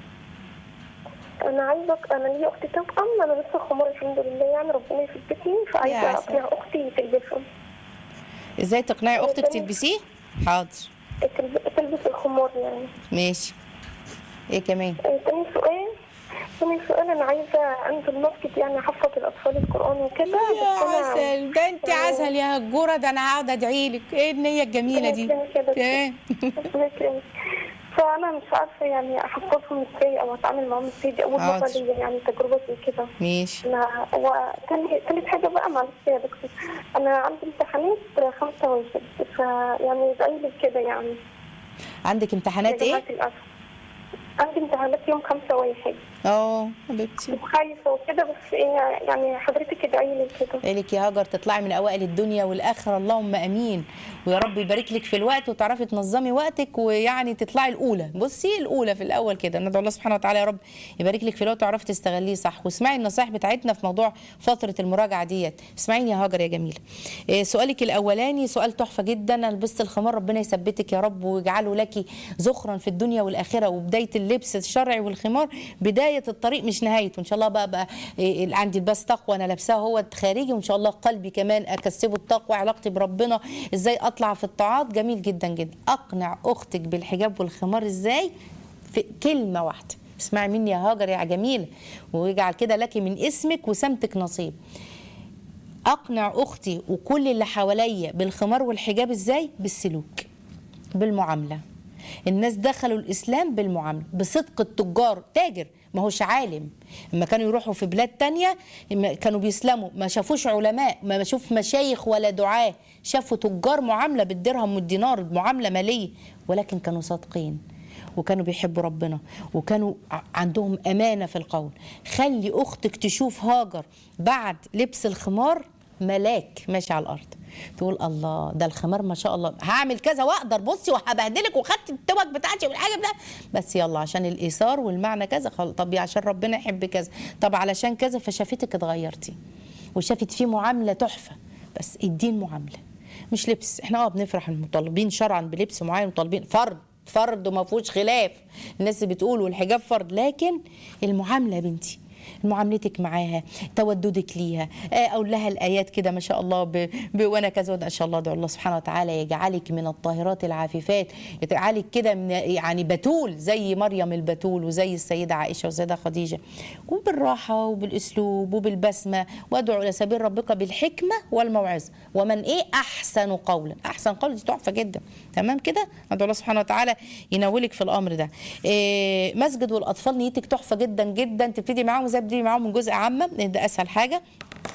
انا عايزه انا ليا اختي توأم انا لسه خمار الحمد لله يعني ربنا يثبتني يا فعايزه عسل. اقنع اختي تلبسهم ازاي تقنعي اختك تلبسيه حاضر تلب- تلبس الخمار يعني ماشي ايه كمان آه، تاني سؤال تاني سؤال انا عايزه انزل مسجد يعني احفظ الاطفال القران وكده يا بس أنا- عسل ده انت عسل يا هجوره ده انا هقعد ادعي لك ايه النيه الجميله دي ربنا يكرمك يا دكتور. تمام ربنا يكرمك. فانا مش عارفه يعني احفظهم ازاي او اتعامل معاهم ازاي دي اول مره حاضر. ليا يعني تجربه زي كده ماشي انا هو تاني تالت حاجه بقى معلش يا دكتور انا عندي امتحانات خمسة واحد فيعني ادعي لي كده يعني عندك امتحانات يا ايه جماعة الأسف. عندي امتحانات يوم خمسة واحد اه حبيبتي وخايفة وكده بس ايه يعني حضرتك ادعي لي كده لك يا هاجر تطلعي من اوائل الدنيا والاخره اللهم امين ويا رب يبارك لك في الوقت وتعرفي تنظمي وقتك ويعني تطلعي الاولى بصي الاولى في الاول كده ندعو الله سبحانه وتعالى يا رب يبارك لك في الوقت وتعرفي تستغليه صح واسمعي النصائح بتاعتنا في موضوع فتره المراجعه ديت اسمعيني يا هاجر يا جميله إيه سؤالك الاولاني سؤال تحفه جدا انا لبست الخمار ربنا يثبتك يا رب ويجعله لك ذخرا في الدنيا والاخره وبدايه اللبس الشرعي والخمار بدايه الطريق مش نهايته ان شاء الله بقى بقى إيه عندي لباس تقوى انا لابساه هو خارجي وان شاء الله قلبي كمان اكسبه التقوى علاقتي بربنا ازاي اطلع في الطاعات جميل جدا جدا اقنع اختك بالحجاب والخمار ازاي في كلمه واحده اسمعي مني يا هاجر يا جميله ويجعل كده لك من اسمك وسمتك نصيب اقنع اختي وكل اللي حواليا بالخمار والحجاب ازاي بالسلوك بالمعامله الناس دخلوا الاسلام بالمعامله بصدق التجار تاجر ما هوش عالم لما كانوا يروحوا في بلاد تانية ما كانوا بيسلموا ما شافوش علماء ما شوف مشايخ ولا دعاة شافوا تجار معاملة بالدرهم والدينار معاملة مالية ولكن كانوا صادقين وكانوا بيحبوا ربنا وكانوا ع- عندهم أمانة في القول خلي أختك تشوف هاجر بعد لبس الخمار ملاك ماشي على الأرض تقول الله ده الخمار ما شاء الله هعمل كذا واقدر بصي وهبهدلك وخدت التوك بتاعتي والحاجه ده بس يلا عشان الايثار والمعنى كذا خل... طب عشان ربنا يحب كذا طب علشان كذا فشافتك اتغيرتي وشافت فيه معامله تحفه بس الدين معامله مش لبس احنا اه بنفرح المطالبين شرعا بلبس معين مطالبين فرض فرض وما فيهوش خلاف الناس اللي بتقول والحجاب فرض لكن المعامله يا بنتي معاملتك معاها توددك ليها آه، اقول لها الايات كده ما شاء الله ب... ب... وانا كذا وأنا- ان شاء الله ادعو الله سبحانه وتعالى يجعلك من الطاهرات العاففات يجعلك كده من يعني بتول زي مريم البتول وزي السيده عائشه والسيده خديجه وبالراحه وبالاسلوب وبالبسمه وادعو الى سبيل ربك بالحكمه والموعظه ومن ايه احسن قولا احسن قول دي تحفه جدا تمام كده ادعو الله سبحانه وتعالى ينولك في الامر ده إيه مسجد والاطفال نيتك تحفه جدا جدا تبتدي معاهم زي بتبتدي معاهم من جزء عامه لأن ده اسهل حاجه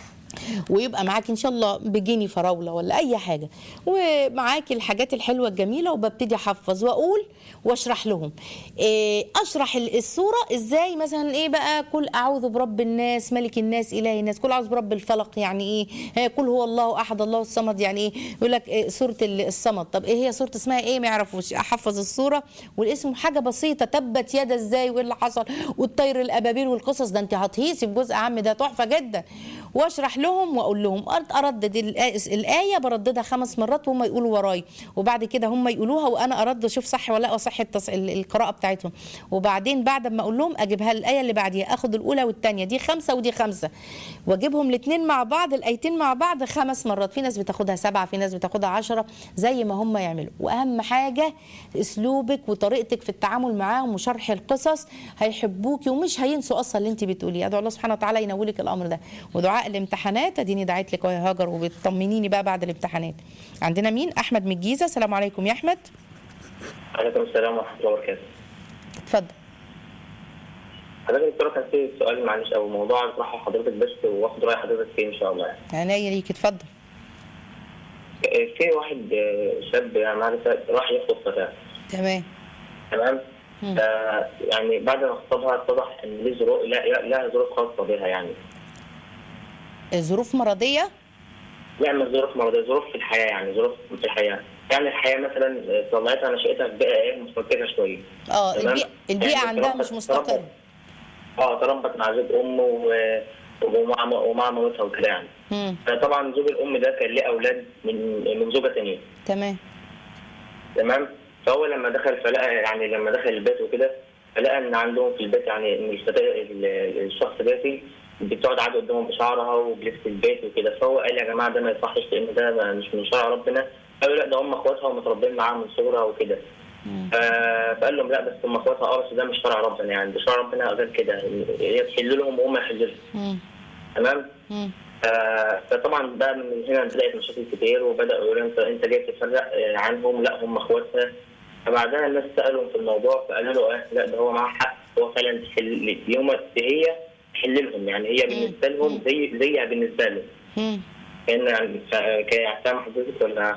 ويبقى معاكي ان شاء الله بجيني فراوله ولا اي حاجه ومعاكي الحاجات الحلوه الجميله وببتدي احفظ واقول واشرح لهم إيه اشرح ال- الصوره ازاي مثلا ايه بقى كل اعوذ برب الناس ملك الناس اله الناس كل اعوذ برب الفلق يعني ايه ها، قل هو الله احد الله الصمد يعني ايه يقول لك إيه سوره ال- الصمد طب ايه هي سوره اسمها ايه ما يعرفوش احفظ الصوره والاسم حاجه بسيطه تبت يد ازاي وايه اللي حصل والطير الابابيل والقصص ده انت هتهيسي في جزء عام ده تحفه جدا واشرح لهم واقول لهم أرد- اردد الآ- الايه برددها خمس مرات وهم يقولوا وراي وبعد كده هم يقولوها وانا ارد اشوف صح ولا لا وصح التص... ال- القراءه بتاعتهم وبعدين بعد ما اقول لهم اجيبها الايه اللي بعديها اخد الاولى والثانيه دي خمسه ودي خمسه واجيبهم الاثنين مع بعض الايتين مع بعض خمس مرات في ناس بتاخدها سبعه في ناس بتاخدها عشرة زي ما هم يعملوا واهم حاجه اسلوبك وطريقتك في التعامل معاهم وشرح القصص هيحبوكي ومش هينسوا اصلا اللي انت بتقوليه ادعو الله سبحانه وتعالى ينولك الامر ده ودعاء الامتحانات اديني دعيت لك يا هاجر وبتطمنيني بقى بعد الامتحانات عندنا مين احمد من الجيزه السلام عليكم يا احمد عليكم السلام ورحمة الله وبركاته. اتفضل حضرتك دكتورة كان في سؤال معلش أو موضوع عايز أطرحه لحضرتك بس وآخد رأي حضرتك فيه إن شاء الله يعني. عينيا ليك اتفضل في واحد آه، شاب يعني معرفة راح يخطب فتاة تمام تمام؟ ف- يعني بعد ما خطبها اتضح إن ليه ظروف لا لها ظروف خاصة بها يعني. ظروف مرضيه لا مش ظروف مرضية ظروف في الحياة يعني ظروف في الحياة. يعني الحياة مثلا آه، طلعتها نشأتها في بيئة إيه مستقرة شوية. اه تمام؟ البيئه, البيئة يعني عندها تربت- مش مستقره تربت- اه تربت مع زوج امه و- ومع ومع مامتها وكده يعني. امم فطبعا زوج الام ده كان ليه اولاد من من زوجه ثانيه تمام تمام فهو لما دخل فلقى يعني لما دخل البيت وكده فلقى ان عندهم في البيت يعني ان الفتاه ال- الشخص داتي بتقعد قاعده قدامهم بشعرها وبلبس البيت وكده فهو قال يا جماعه ده ما يصحش لان ده ما- مش من شرع ربنا قالوا لا ده هم اخواتها ومتربيين معاها من صغرها وكده آه، فقال لهم لا بس هم اخواتها اه بس ده مش شرع ربنا يعني ده شرع ربنا غير كده هي تحل لهم وهم يحلوا لهم امم تمام امم آه، فطبعا بقى من هنا بدات مشاكل كتير وبداوا يقولوا انت انت جاي تفرق آه، عنهم لا هم اخواتها فبعدها الناس سالهم في الموضوع فقالوا له اه لا ده هو معاه حق هو فعلا تحل يوم هي تحل لهم يعني هي بالنسبه لهم زي زيها بالنسبه له امم كان يعني فا- كان يعني فاهم حضرتك ولا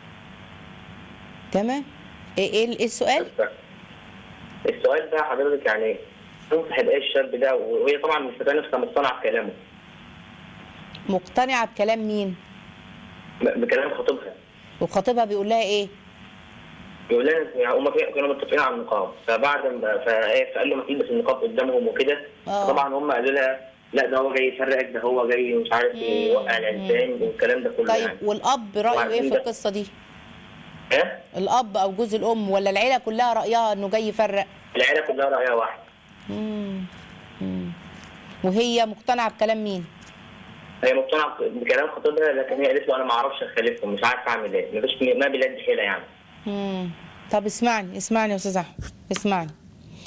تمام ايه ايه إيه السؤال السؤال ده حضرتك يعني تنصح بايه الشاب ده وهي طبعا الفتاه نفسها مقتنعه بكلامه مقتنعه بكلام مين ب- بكلام خطيبها وخطيبها بيقول لها ايه بيقول لنا يعني هم كانوا متفقين على النقاب فبعد ما فايه فقال له ما تلبس النقاب قدامهم وكده آه. طبعا هم قالوا لها لا ده هو جاي يفرقك ده هو جاي مش عارف يوقع الانسان والكلام ده كله طيب يعني والاب رايه ايه في وعندك- القصه دي ها الاب او جوز الام ولا العيله كلها رايها انه جاي يفرق العيله كلها رايها واحد مم. مم. وهي مقتنعه بكلام مين هي مقتنعه بكلام خطيبها لكن هي قالت له انا ما اعرفش اخالفهم مش عارف اعمل ايه مفيش ما بلاد حيله يعني مم. طب اسمعني اسمعني يا استاذ احمد اسمعني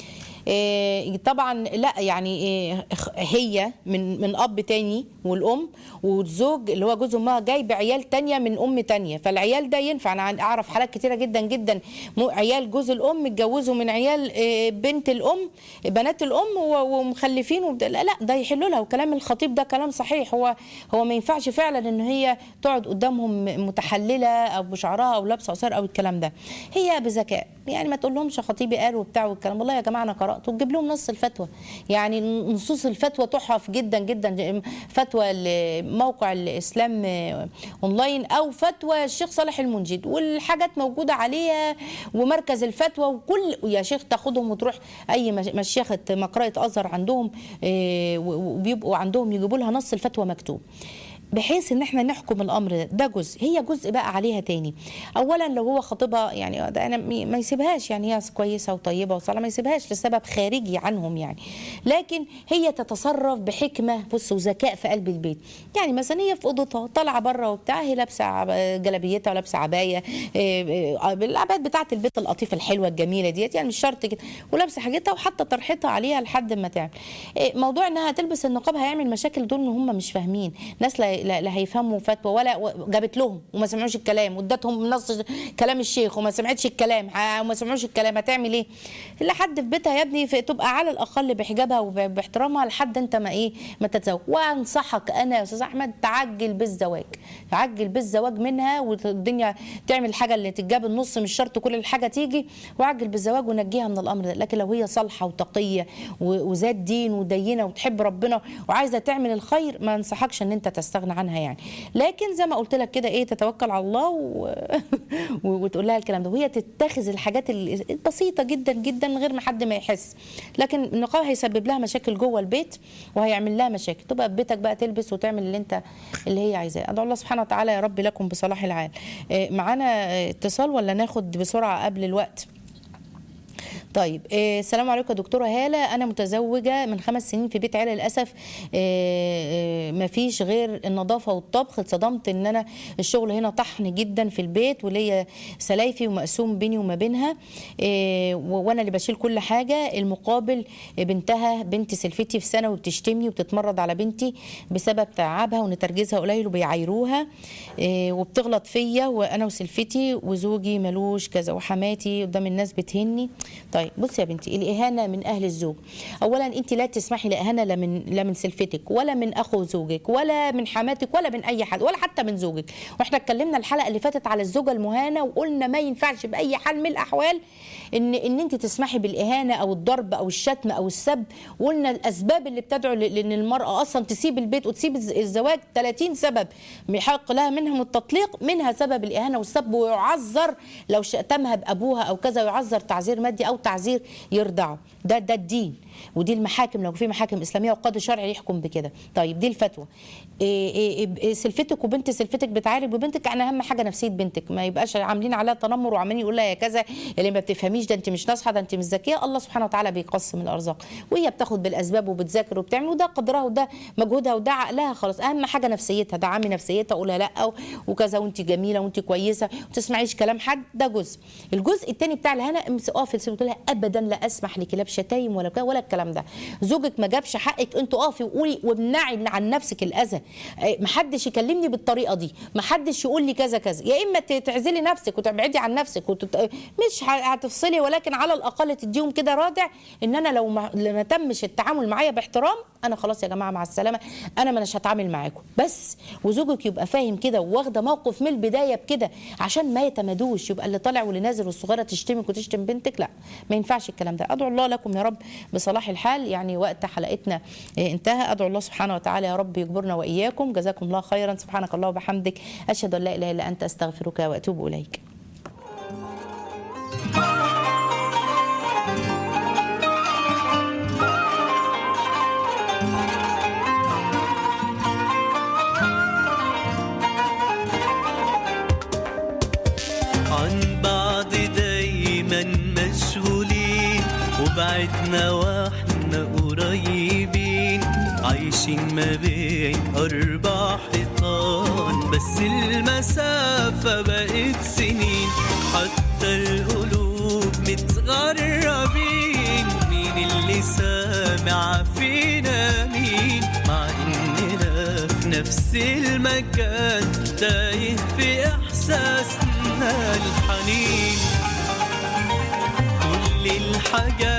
آه، طبعا لا يعني آه، هي من من اب تاني والام والزوج اللي هو جوز امها جاي بعيال تانية من ام تانية فالعيال ده ينفع انا اعرف حالات كتيره جدا جدا م- عيال جوز الام اتجوزوا من عيال آه، بنت الام بنات الام و- ومخلفين وبد- لا لا ده يحلوا لها وكلام الخطيب ده كلام صحيح هو هو ما ينفعش فعلا ان هي تقعد قدامهم متحلله او بشعرها او لابسه قصير او الكلام ده هي بذكاء يعني ما تقول لهمش خطيبي قال وبتاع والكلام والله يا جماعه انا قرات وتجيب لهم نص الفتوى يعني نصوص الفتوى تحف جدا جدا فتوى موقع الاسلام اونلاين او فتوى الشيخ صالح المنجد والحاجات موجوده عليها ومركز الفتوى وكل يا شيخ تاخدهم وتروح اي مش- مشيخه مقرأة ازهر عندهم آه، و- وبيبقوا عندهم يجيبوا لها نص الفتوى مكتوب بحيث ان احنا نحكم الامر ده ده جزء هي جزء بقى عليها تاني اولا لو هو خطيبها يعني ده انا مي- ما يسيبهاش يعني هي كويسه وطيبه وصالحه ما يسيبهاش لسبب خارجي عنهم يعني لكن هي تتصرف بحكمه بص وذكاء في قلب البيت يعني مثلا هي في اوضتها طالعه بره وبتاع هي لابسه عب- جلابيتها ولابسه عبايه إيه، إيه، العبايات بتاعه البيت اللطيفه الحلوه الجميله ديت يعني مش شرط كده ولابسه حاجتها وحاطه طرحتها عليها لحد ما تعمل إيه، موضوع انها تلبس النقاب هيعمل مشاكل دول ان هم مش فاهمين ناس لا, لا, لا هيفهموا فتوى ولا و- جابت لهم وما سمعوش الكلام وادتهم نص كلام الشيخ وما سمعتش الكلام ه- وما سمعوش الكلام هتعمل ايه لحد في بيتها يا ابني في تبقى على الاقل بحجابها وباحترامها لحد انت ما ايه ما تتزوج وانصحك انا يا استاذ احمد تعجل بالزواج تعجل بالزواج منها والدنيا تعمل الحاجه اللي تتجاب النص مش شرط كل الحاجه تيجي وعجل بالزواج ونجيها من الامر ده لكن لو هي صالحه وتقيه و- وذات دين ودينه وتحب ربنا وعايزه تعمل الخير ما انصحكش ان انت تستغنى عنها يعني لكن زي ما قلت لك كده ايه تتوكل على الله و... و- وتقول لها الكلام ده وهي تتخذ الحاجات ال- البسيطه جدا جدا من غير ما حد ما يحس لكن النقاب هيسبب لها مشاكل جوه البيت وهيعمل لها مشاكل تبقى في بيتك بقى تلبس وتعمل اللي انت اللي هي عايزاه ادعو الله سبحانه وتعالى يا رب لكم بصلاح العال إيه، معانا آه، اتصال ولا ناخد بسرعه قبل الوقت طيب آه، السلام عليكم يا دكتوره هاله انا متزوجه من خمس سنين في بيت عيله للاسف ما فيش غير النظافه والطبخ اتصدمت ان انا الشغل هنا طحن جدا في البيت وليا سلايفي ومقسوم بيني وما بينها آه، و- وانا اللي بشيل كل حاجه المقابل بنتها بنت سلفتي في سنه وبتشتمني وبتتمرد على بنتي بسبب تعبها وان تركيزها قليل وبيعايروها آه، وبتغلط فيا وانا وسلفتي وزوجي ملوش كذا وحماتي قدام الناس بتهني طيب بصي يا بنتي الاهانه من اهل الزوج اولا انت لا تسمحي لاهانه لا من لا من سلفتك ولا من اخو زوجك ولا من حماتك ولا من اي حد ولا حتى من زوجك واحنا اتكلمنا الحلقه اللي فاتت على الزوجه المهانه وقلنا ما ينفعش باي حال من الاحوال ان ان انت تسمحي بالاهانه او الضرب او الشتم او السب وقلنا الاسباب اللي بتدعو ل- لان المراه اصلا تسيب البيت وتسيب الز- الزواج 30 سبب يحق لها منهم التطليق منها سبب الاهانه والسب ويعذر لو شتمها بابوها او كذا يعذر تعذير مادي او تعذير يرضعه ده ده الدين ودي المحاكم لو في محاكم اسلاميه وقاضي شرعي يحكم بكده طيب دي الفتوى إيه إيه إيه سلفتك وبنت سلفتك بتعالج ببنتك انا اهم حاجه نفسيه بنتك ما يبقاش عاملين عليها تنمر وعمالين يقول لها يا كذا اللي ما بتفهميش ده انت مش ناصحه ده انت مش ذكيه الله سبحانه وتعالى بيقسم الارزاق وهي بتاخد بالاسباب وبتذاكر وبتعمل وده قدرها وده مجهودها وده عقلها خلاص اهم حاجه نفسيتها دعمي نفسيتها قولها لا و- وكذا وانت جميله وانت كويسه وما تسمعيش كلام حد ده جزء الجزء الثاني بتاع الهنا اقف تقول لها ابدا لا اسمح لك لا بشتايم ولا كده ولا الكلام ده زوجك ما جابش حقك انت اقفي وقولي وامنعي عن نفسك الاذى إيه، محدش يكلمني بالطريقه دي محدش يقول لي كذا كذا يا اما ت- تعزلي نفسك وتبعدي عن نفسك وتت... مش ه- هتفصلي ولكن على الاقل تديهم كده رادع ان انا لو ما, ما تمش التعامل معايا باحترام انا خلاص يا جماعه مع السلامه انا مش هتعامل معاكم بس وزوجك يبقى فاهم كده وواخده موقف من البدايه بكده عشان ما يتمادوش يبقى اللي طالع واللي نازل والصغيره تشتمك وتشتم بنتك لا ما ينفعش الكلام ده ادعو الله لكم يا رب بصلاح الحال يعني وقت حلقتنا آه، انتهى ادعو الله سبحانه وتعالى يا رب يجبرنا واياكم جزاكم الله خيرا سبحانك الله وبحمدك اشهد ان لا اله الا انت استغفرك واتوب اليك عن بعض دايما مشغولين وبعدنا واحنا قريبين عايشين ما بين أربع حيطان بس المسافة بقت سنين حتى القلوب متغربين مين اللي سامع فينا مين مع اننا في نفس المكان تايه في احساسنا الحنين كل الحاجات